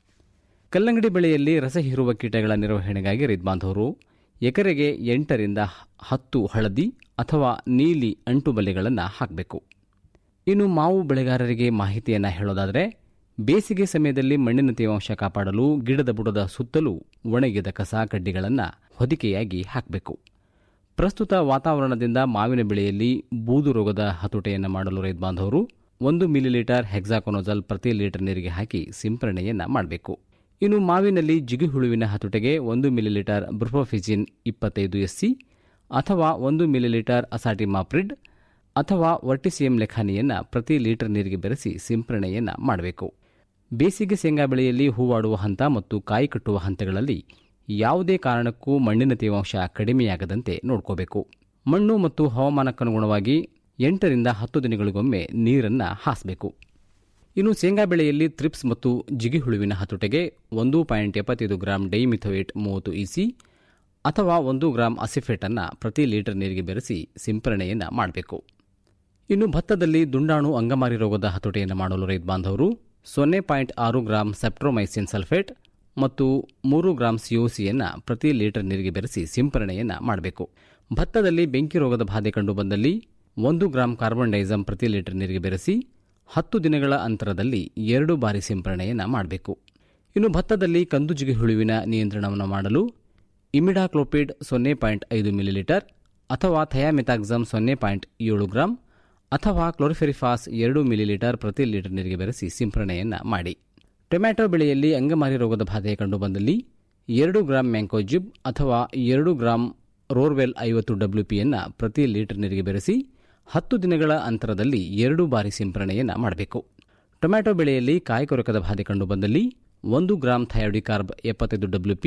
ಕಲ್ಲಂಗಡಿ ಬೆಳೆಯಲ್ಲಿ ರಸ ಹೀರುವ ಕೀಟಗಳ ನಿರ್ವಹಣೆಗಾಗಿ ರೈತ ಬಾಂಧವರು ಎಕರೆಗೆ ಎಂಟರಿಂದ ಹತ್ತು ಹಳದಿ ಅಥವಾ ನೀಲಿ ಅಂಟು ಬಲೆಗಳನ್ನು ಹಾಕಬೇಕು ಇನ್ನು ಮಾವು ಬೆಳೆಗಾರರಿಗೆ ಮಾಹಿತಿಯನ್ನು ಹೇಳೋದಾದರೆ ಬೇಸಿಗೆ ಸಮಯದಲ್ಲಿ ಮಣ್ಣಿನ ತೇವಾಂಶ ಕಾಪಾಡಲು ಗಿಡದ ಬುಡದ ಸುತ್ತಲೂ ಒಣಗಿದ ಕಸ ಕಡ್ಡಿಗಳನ್ನು ಹೊದಿಕೆಯಾಗಿ ಹಾಕಬೇಕು ಪ್ರಸ್ತುತ ವಾತಾವರಣದಿಂದ ಮಾವಿನ ಬೆಳೆಯಲ್ಲಿ ಬೂದು ರೋಗದ ಹತೋಟೆಯನ್ನು ಮಾಡಲು ರೈತ ಬಾಂಧವರು ಒಂದು ಮಿಲಿಲೀಟರ್ ಹೆಕ್ಸಾಕೊನೋಜಲ್ ಪ್ರತಿ ಲೀಟರ್ ನೀರಿಗೆ ಹಾಕಿ ಸಿಂಪರಣೆಯನ್ನು ಮಾಡಬೇಕು ಇನ್ನು ಮಾವಿನಲ್ಲಿ ಜಿಗುಹುಳುವಿನ ಹತೋಟೆಗೆ ಒಂದು ಮಿಲಿಲೀಟರ್ ಬ್ರುಫೋಫಿಜಿನ್ ಇಪ್ಪತ್ತೈದು ಎಸ್ಸಿ ಅಥವಾ ಒಂದು ಮಿಲಿಲೀಟರ್ ಅಸಾಟಿಮಾಪ್ರಿಡ್ ಅಥವಾ ವರ್ಟಿಸಿಯಂ ಲೆಖಾನಿಯನ್ನು ಪ್ರತಿ ಲೀಟರ್ ನೀರಿಗೆ ಬೆರೆಸಿ ಸಿಂಪರಣೆಯನ್ನು ಮಾಡಬೇಕು ಬೇಸಿಗೆ ಶೇಂಗಾ ಬೆಳೆಯಲ್ಲಿ ಹೂವಾಡುವ ಹಂತ ಮತ್ತು ಕಾಯಿ ಕಟ್ಟುವ ಹಂತಗಳಲ್ಲಿ ಯಾವುದೇ ಕಾರಣಕ್ಕೂ ಮಣ್ಣಿನ ತೇವಾಂಶ ಕಡಿಮೆಯಾಗದಂತೆ ನೋಡ್ಕೋಬೇಕು ಮಣ್ಣು ಮತ್ತು ಹವಾಮಾನಕ್ಕನುಗುಣವಾಗಿ ಎಂಟರಿಂದ ಹತ್ತು ದಿನಗಳಿಗೊಮ್ಮೆ ನೀರನ್ನು ಹಾಸಬೇಕು ಇನ್ನು ಶೇಂಗಾ ಬೆಳೆಯಲ್ಲಿ ಥ್ರಿಪ್ಸ್ ಮತ್ತು ಜಿಗಿಹುಳುವಿನ ಹತೋಟೆಗೆ ಒಂದು ಪಾಯಿಂಟ್ ಎಪ್ಪತ್ತೈದು ಗ್ರಾಂ ಡೈಮಿಥೋಯೇಟ್ ಮೂವತ್ತು ಇಸಿ ಅಥವಾ ಒಂದು ಗ್ರಾಂ ಅಸಿಫೇಟನ್ನು ಪ್ರತಿ ಲೀಟರ್ ನೀರಿಗೆ ಬೆರೆಸಿ ಸಿಂಪರಣೆಯನ್ನು ಮಾಡಬೇಕು ಇನ್ನು ಭತ್ತದಲ್ಲಿ ದುಂಡಾಣು ಅಂಗಮಾರಿ ರೋಗದ ಹತೋಟಿಯನ್ನು ಮಾಡಲು ರೈತ ಬಾಂಧವರು ಸೊನ್ನೆ ಪಾಯಿಂಟ್ ಆರು ಗ್ರಾಂ ಸೆಪ್ಟ್ರೋಮೈಸಿನ್ ಸಲ್ಫೇಟ್ ಮತ್ತು ಮೂರು ಗ್ರಾಂ ಸಿಒಸಿಯನ್ನು ಪ್ರತಿ ಲೀಟರ್ ನೀರಿಗೆ ಬೆರೆಸಿ ಸಿಂಪರಣೆಯನ್ನು ಮಾಡಬೇಕು ಭತ್ತದಲ್ಲಿ ಬೆಂಕಿ ರೋಗದ ಬಾಧೆ ಕಂಡುಬಂದಲ್ಲಿ ಒಂದು ಗ್ರಾಂ ಕಾರ್ಬನ್ ಡೈಸಮ್ ಪ್ರತಿ ಲೀಟರ್ ನೀರಿಗೆ ಬೆರೆಸಿ ಹತ್ತು ದಿನಗಳ ಅಂತರದಲ್ಲಿ ಎರಡು ಬಾರಿ ಸಿಂಪರಣೆಯನ್ನು ಮಾಡಬೇಕು ಇನ್ನು ಭತ್ತದಲ್ಲಿ ಕಂದುಜಿಗಿ ಹುಳುವಿನ ನಿಯಂತ್ರಣವನ್ನು ಮಾಡಲು ಇಮಿಡಾಕ್ಲೋಪಿಡ್ ಸೊನ್ನೆ ಪಾಯಿಂಟ್ ಐದು ಮಿಲಿಲೀಟರ್ ಅಥವಾ ಥಯಾಮೆಥಾಕ್ಸಮ್ ಸೊನ್ನೆ ಪಾಯಿಂಟ್ ಏಳು ಗ್ರಾಂ ಅಥವಾ ಕ್ಲೋರಿಫೆರಿಫಾಸ್ ಎರಡು ಮಿಲಿಲೀಟರ್ ಪ್ರತಿ ಲೀಟರ್ ನೀರಿಗೆ ಬೆರೆಸಿ ಸಿಂಪರಣೆಯನ್ನು ಮಾಡಿ ಟೊಮ್ಯಾಟೊ ಬೆಳೆಯಲ್ಲಿ ಅಂಗಮಾರಿ ರೋಗದ ಬಾಧೆ ಕಂಡುಬಂದಲ್ಲಿ ಎರಡು ಗ್ರಾಂ ಮ್ಯಾಂಕೋಜಿಬ್ ಅಥವಾ ಎರಡು ಗ್ರಾಂ ರೋರ್ವೆಲ್ ಐವತ್ತು ಡಬ್ಲ್ಯೂಪಿಯನ್ನು ಪ್ರತಿ ಲೀಟರ್ ನೀರಿಗೆ ಬೆರೆಸಿ ಹತ್ತು ದಿನಗಳ ಅಂತರದಲ್ಲಿ ಎರಡು ಬಾರಿ ಸಿಂಪರಣೆಯನ್ನು ಮಾಡಬೇಕು ಟೊಮ್ಯಾಟೊ ಬೆಳೆಯಲ್ಲಿ ಕಾಯಿ ಕೊರಕದ ಬಾಧೆ ಕಂಡುಬಂದಲ್ಲಿ ಒಂದು ಗ್ರಾಂ ಥಯೋಡಿಕಾರ್ಬ್ ಎಪ್ಪತ್ತೈದು ಡಬ್ಲ್ಯೂಪಿ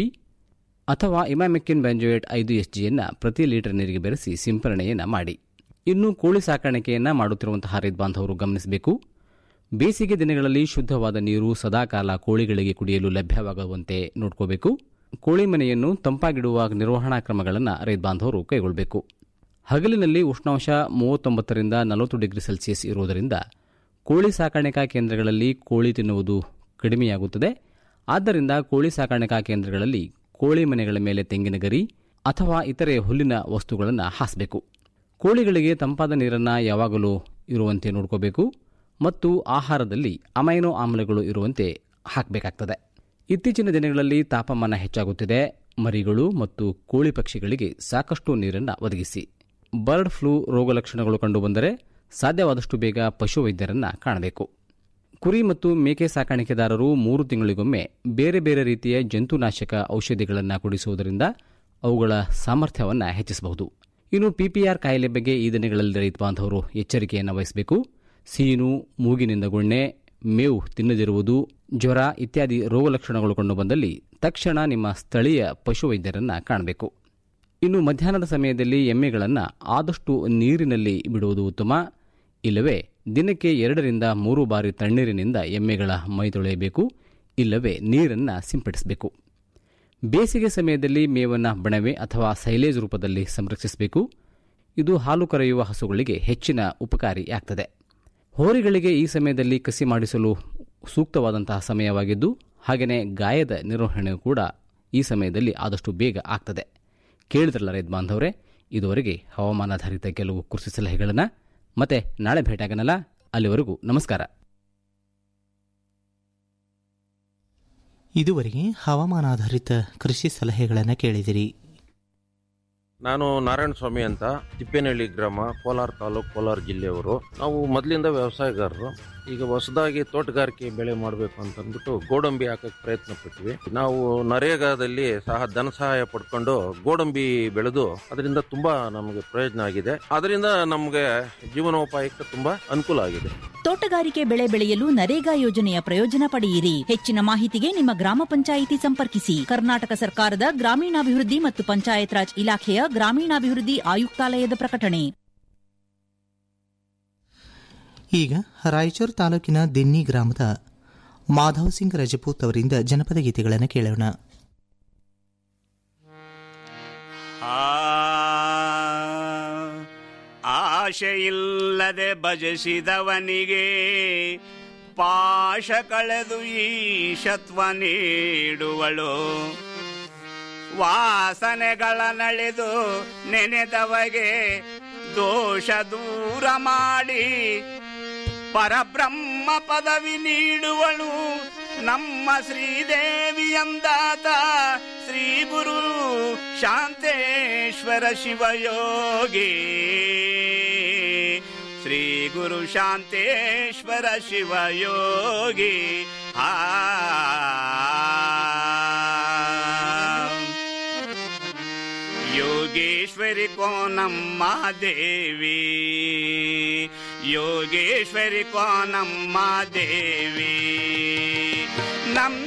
ಅಥವಾ ಇಮಾಮೆಕ್ಕಿನ್ ಬೆಂಜೋಯೇಟ್ ಐದು ಎಸ್ ಜಿಯನ್ನು ಪ್ರತಿ ಲೀಟರ್ ನೀರಿಗೆ ಬೆರೆಸಿ ಸಿಂಪರಣೆಯನ್ನು ಮಾಡಿ ಇನ್ನು ಕೋಳಿ ಸಾಕಾಣಿಕೆಯನ್ನು ಮಾಡುತ್ತಿರುವಂತಹ ರೈತ ಬಾಂಧವರು ಗಮನಿಸಬೇಕು ಬೇಸಿಗೆ ದಿನಗಳಲ್ಲಿ ಶುದ್ಧವಾದ ನೀರು ಸದಾಕಾಲ ಕೋಳಿಗಳಿಗೆ ಕುಡಿಯಲು ಲಭ್ಯವಾಗುವಂತೆ ನೋಡ್ಕೋಬೇಕು ಕೋಳಿ ಮನೆಯನ್ನು ತಂಪಾಗಿಡುವ ನಿರ್ವಹಣಾ ಕ್ರಮಗಳನ್ನು ರೈತ ಬಾಂಧವರು ಕೈಗೊಳ್ಳಬೇಕು ಹಗಲಿನಲ್ಲಿ ಉಷ್ಣಾಂಶ ಮೂವತ್ತೊಂಬತ್ತರಿಂದ ನಲವತ್ತು ಡಿಗ್ರಿ ಸೆಲ್ಸಿಯಸ್ ಇರುವುದರಿಂದ ಕೋಳಿ ಸಾಕಾಣಿಕಾ ಕೇಂದ್ರಗಳಲ್ಲಿ ಕೋಳಿ ತಿನ್ನುವುದು ಕಡಿಮೆಯಾಗುತ್ತದೆ ಆದ್ದರಿಂದ ಕೋಳಿ ಸಾಕಾಣಿಕಾ ಕೇಂದ್ರಗಳಲ್ಲಿ ಕೋಳಿ ಮನೆಗಳ ಮೇಲೆ ತೆಂಗಿನ ಗರಿ ಅಥವಾ ಇತರೆ ಹುಲ್ಲಿನ ವಸ್ತುಗಳನ್ನು ಹಾಸಬೇಕು ಕೋಳಿಗಳಿಗೆ ತಂಪಾದ ನೀರನ್ನು ಯಾವಾಗಲೂ ಇರುವಂತೆ ನೋಡ್ಕೋಬೇಕು ಮತ್ತು ಆಹಾರದಲ್ಲಿ ಅಮೈನೋ ಆಮ್ಲಗಳು ಇರುವಂತೆ ಹಾಕಬೇಕಾಗ್ತದೆ ಇತ್ತೀಚಿನ ದಿನಗಳಲ್ಲಿ ತಾಪಮಾನ ಹೆಚ್ಚಾಗುತ್ತಿದೆ ಮರಿಗಳು ಮತ್ತು ಕೋಳಿ ಪಕ್ಷಿಗಳಿಗೆ ಸಾಕಷ್ಟು ನೀರನ್ನು ಒದಗಿಸಿ ಬರ್ಡ್ ಫ್ಲೂ ರೋಗ ಲಕ್ಷಣಗಳು ಕಂಡುಬಂದರೆ ಸಾಧ್ಯವಾದಷ್ಟು ಬೇಗ ಪಶುವೈದ್ಯರನ್ನು ಕಾಣಬೇಕು ಕುರಿ ಮತ್ತು ಮೇಕೆ ಸಾಕಾಣಿಕೆದಾರರು ಮೂರು ತಿಂಗಳಿಗೊಮ್ಮೆ ಬೇರೆ ಬೇರೆ ರೀತಿಯ ಜಂತುನಾಶಕ ಔಷಧಿಗಳನ್ನು ಕುಡಿಸುವುದರಿಂದ ಅವುಗಳ ಸಾಮರ್ಥ್ಯವನ್ನು ಹೆಚ್ಚಿಸಬಹುದು ಇನ್ನು ಪಿಪಿಆರ್ ಕಾಯಿಲೆ ಬಗ್ಗೆ ಈ ದಿನಗಳಲ್ಲಿ ರೈತ ಬಾಂಧವರು ಎಚ್ಚರಿಕೆಯನ್ನು ವಹಿಸಬೇಕು ಸೀನು ಮೂಗಿನಿಂದ ಗುಣ್ಣೆ ಮೇವು ತಿನ್ನದಿರುವುದು ಜ್ವರ ಇತ್ಯಾದಿ ರೋಗ ಲಕ್ಷಣಗಳು ಕಂಡುಬಂದಲ್ಲಿ ತಕ್ಷಣ ನಿಮ್ಮ ಸ್ಥಳೀಯ ಪಶುವೈದ್ಯರನ್ನು ಕಾಣಬೇಕು ಇನ್ನು ಮಧ್ಯಾಹ್ನದ ಸಮಯದಲ್ಲಿ ಎಮ್ಮೆಗಳನ್ನು ಆದಷ್ಟು ನೀರಿನಲ್ಲಿ ಬಿಡುವುದು ಉತ್ತಮ ಇಲ್ಲವೇ ದಿನಕ್ಕೆ ಎರಡರಿಂದ ಮೂರು ಬಾರಿ ತಣ್ಣೀರಿನಿಂದ ಎಮ್ಮೆಗಳ ಮೈ ತೊಳೆಯಬೇಕು ಇಲ್ಲವೇ ನೀರನ್ನು ಸಿಂಪಡಿಸಬೇಕು ಬೇಸಿಗೆ ಸಮಯದಲ್ಲಿ ಮೇವನ್ನು ಬಣವೆ ಅಥವಾ ಸೈಲೇಜ್ ರೂಪದಲ್ಲಿ ಸಂರಕ್ಷಿಸಬೇಕು ಇದು ಹಾಲು ಕರೆಯುವ ಹಸುಗಳಿಗೆ ಹೆಚ್ಚಿನ ಉಪಕಾರಿಯಾಗ್ತದೆ ಹೋರಿಗಳಿಗೆ ಈ ಸಮಯದಲ್ಲಿ ಕಸಿ ಮಾಡಿಸಲು ಸೂಕ್ತವಾದಂತಹ ಸಮಯವಾಗಿದ್ದು ಹಾಗೆಯೇ ಗಾಯದ ನಿರ್ವಹಣೆ ಕೂಡ ಈ ಸಮಯದಲ್ಲಿ ಆದಷ್ಟು ಬೇಗ ಆಗ್ತದೆ ಕೇಳಿದ್ರಲ್ಲ ರೈತ ಬಾಂಧವರೇ ಇದುವರೆಗೆ ಹವಾಮಾನಾಧಾರಿತ ಕೆಲವು ಕೃಷಿ ಸಲಹೆಗಳನ್ನು ಮತ್ತೆ ನಾಳೆ ಭೇಟಿಯಾಗನಲ್ಲ ಅಲ್ಲಿವರೆಗೂ ನಮಸ್ಕಾರ ಇದುವರೆಗೆ ಹವಾಮಾನಾಧಾರಿತ ಕೃಷಿ ಸಲಹೆಗಳನ್ನು ಕೇಳಿದಿರಿ ನಾನು ನಾರಾಯಣ ಸ್ವಾಮಿ ಅಂತ ತಿಪ್ಪೇನಹಳ್ಳಿ ಗ್ರಾಮ ಕೋಲಾರ ತಾಲೂಕು ಕೋಲಾರ ಜಿಲ್ಲೆಯವರು ನಾವು ಮೊದಲಿಂದ ವ್ಯವಸಾಯಗಾರರು ಈಗ ಹೊಸದಾಗಿ ತೋಟಗಾರಿಕೆ ಬೆಳೆ ಮಾಡಬೇಕು ಅಂತ ಅಂದ್ಬಿಟ್ಟು ಗೋಡಂಬಿ ಹಾಕಕ್ಕೆ ಪ್ರಯತ್ನ ಪಟ್ವಿ ನಾವು ನರೇಗಾದಲ್ಲಿ ಸಹ ಧನ ಸಹಾಯ ಪಡ್ಕೊಂಡು ಗೋಡಂಬಿ ಬೆಳೆದು ಅದರಿಂದ ತುಂಬಾ ನಮಗೆ ಪ್ರಯೋಜನ ಆಗಿದೆ ಅದರಿಂದ ನಮಗೆ ಜೀವನೋಪಾಯಕ್ಕೆ ತುಂಬಾ ಅನುಕೂಲ ಆಗಿದೆ ತೋಟಗಾರಿಕೆ ಬೆಳೆ ಬೆಳೆಯಲು ನರೇಗಾ ಯೋಜನೆಯ ಪ್ರಯೋಜನ ಪಡೆಯಿರಿ ಹೆಚ್ಚಿನ ಮಾಹಿತಿಗೆ ನಿಮ್ಮ ಗ್ರಾಮ ಪಂಚಾಯಿತಿ ಸಂಪರ್ಕಿಸಿ ಕರ್ನಾಟಕ ಸರ್ಕಾರದ ಗ್ರಾಮೀಣಾಭಿವೃದ್ಧಿ ಮತ್ತು ಪಂಚಾಯತ್ ರಾಜ್ ಇಲಾಖೆಯ ಗ್ರಾಮೀಣಾಭಿವೃದ್ಧಿ ಆಯುಕ್ತಾಲಯದ ಪ್ರಕಟಣೆ ಈಗ ರಾಯಚೂರು ತಾಲೂಕಿನ ದಿನ್ನಿ ಗ್ರಾಮದ ಮಾಧವ್ ಸಿಂಗ್ ರಜಪೂತ್ ಅವರಿಂದ ಜನಪದ ಗೀತೆಗಳನ್ನು ಕೇಳೋಣ ಆ ಆಶೆಯಿಲ್ಲದೆ ಭಜಿಸಿದವನಿಗೆ ಪಾಶ ಕಳೆದು ಈಶತ್ವ ನೀಡುವಳು ವಾಸನೆಗಳ ನಳೆದು ನೆನೆದವಗೆ ದೋಷ ದೂರ ಮಾಡಿ ಪರಬ್ರಹ್ಮ ಪದವಿ ನೀಡುವಳು ನಮ್ಮ ಶ್ರೀದೇವಿಯಂದಾತ ಶ್ರೀ ಗುರು ಶಾಂತೇಶ್ವರ ಶಿವಯೋಗಿ ಶ್ರೀ ಗುರು ಶಾಂತೇಶ್ವರ ಶಿವಯೋಗಿ ಆ ಯೋಗೇಶ್ವರಿ ಕೋನಮ್ಮ ದೇವಿ ಯೋಗೇಶ್ವರಿ ಕೋನಮ್ಮ ದೇವಿ ನಮ್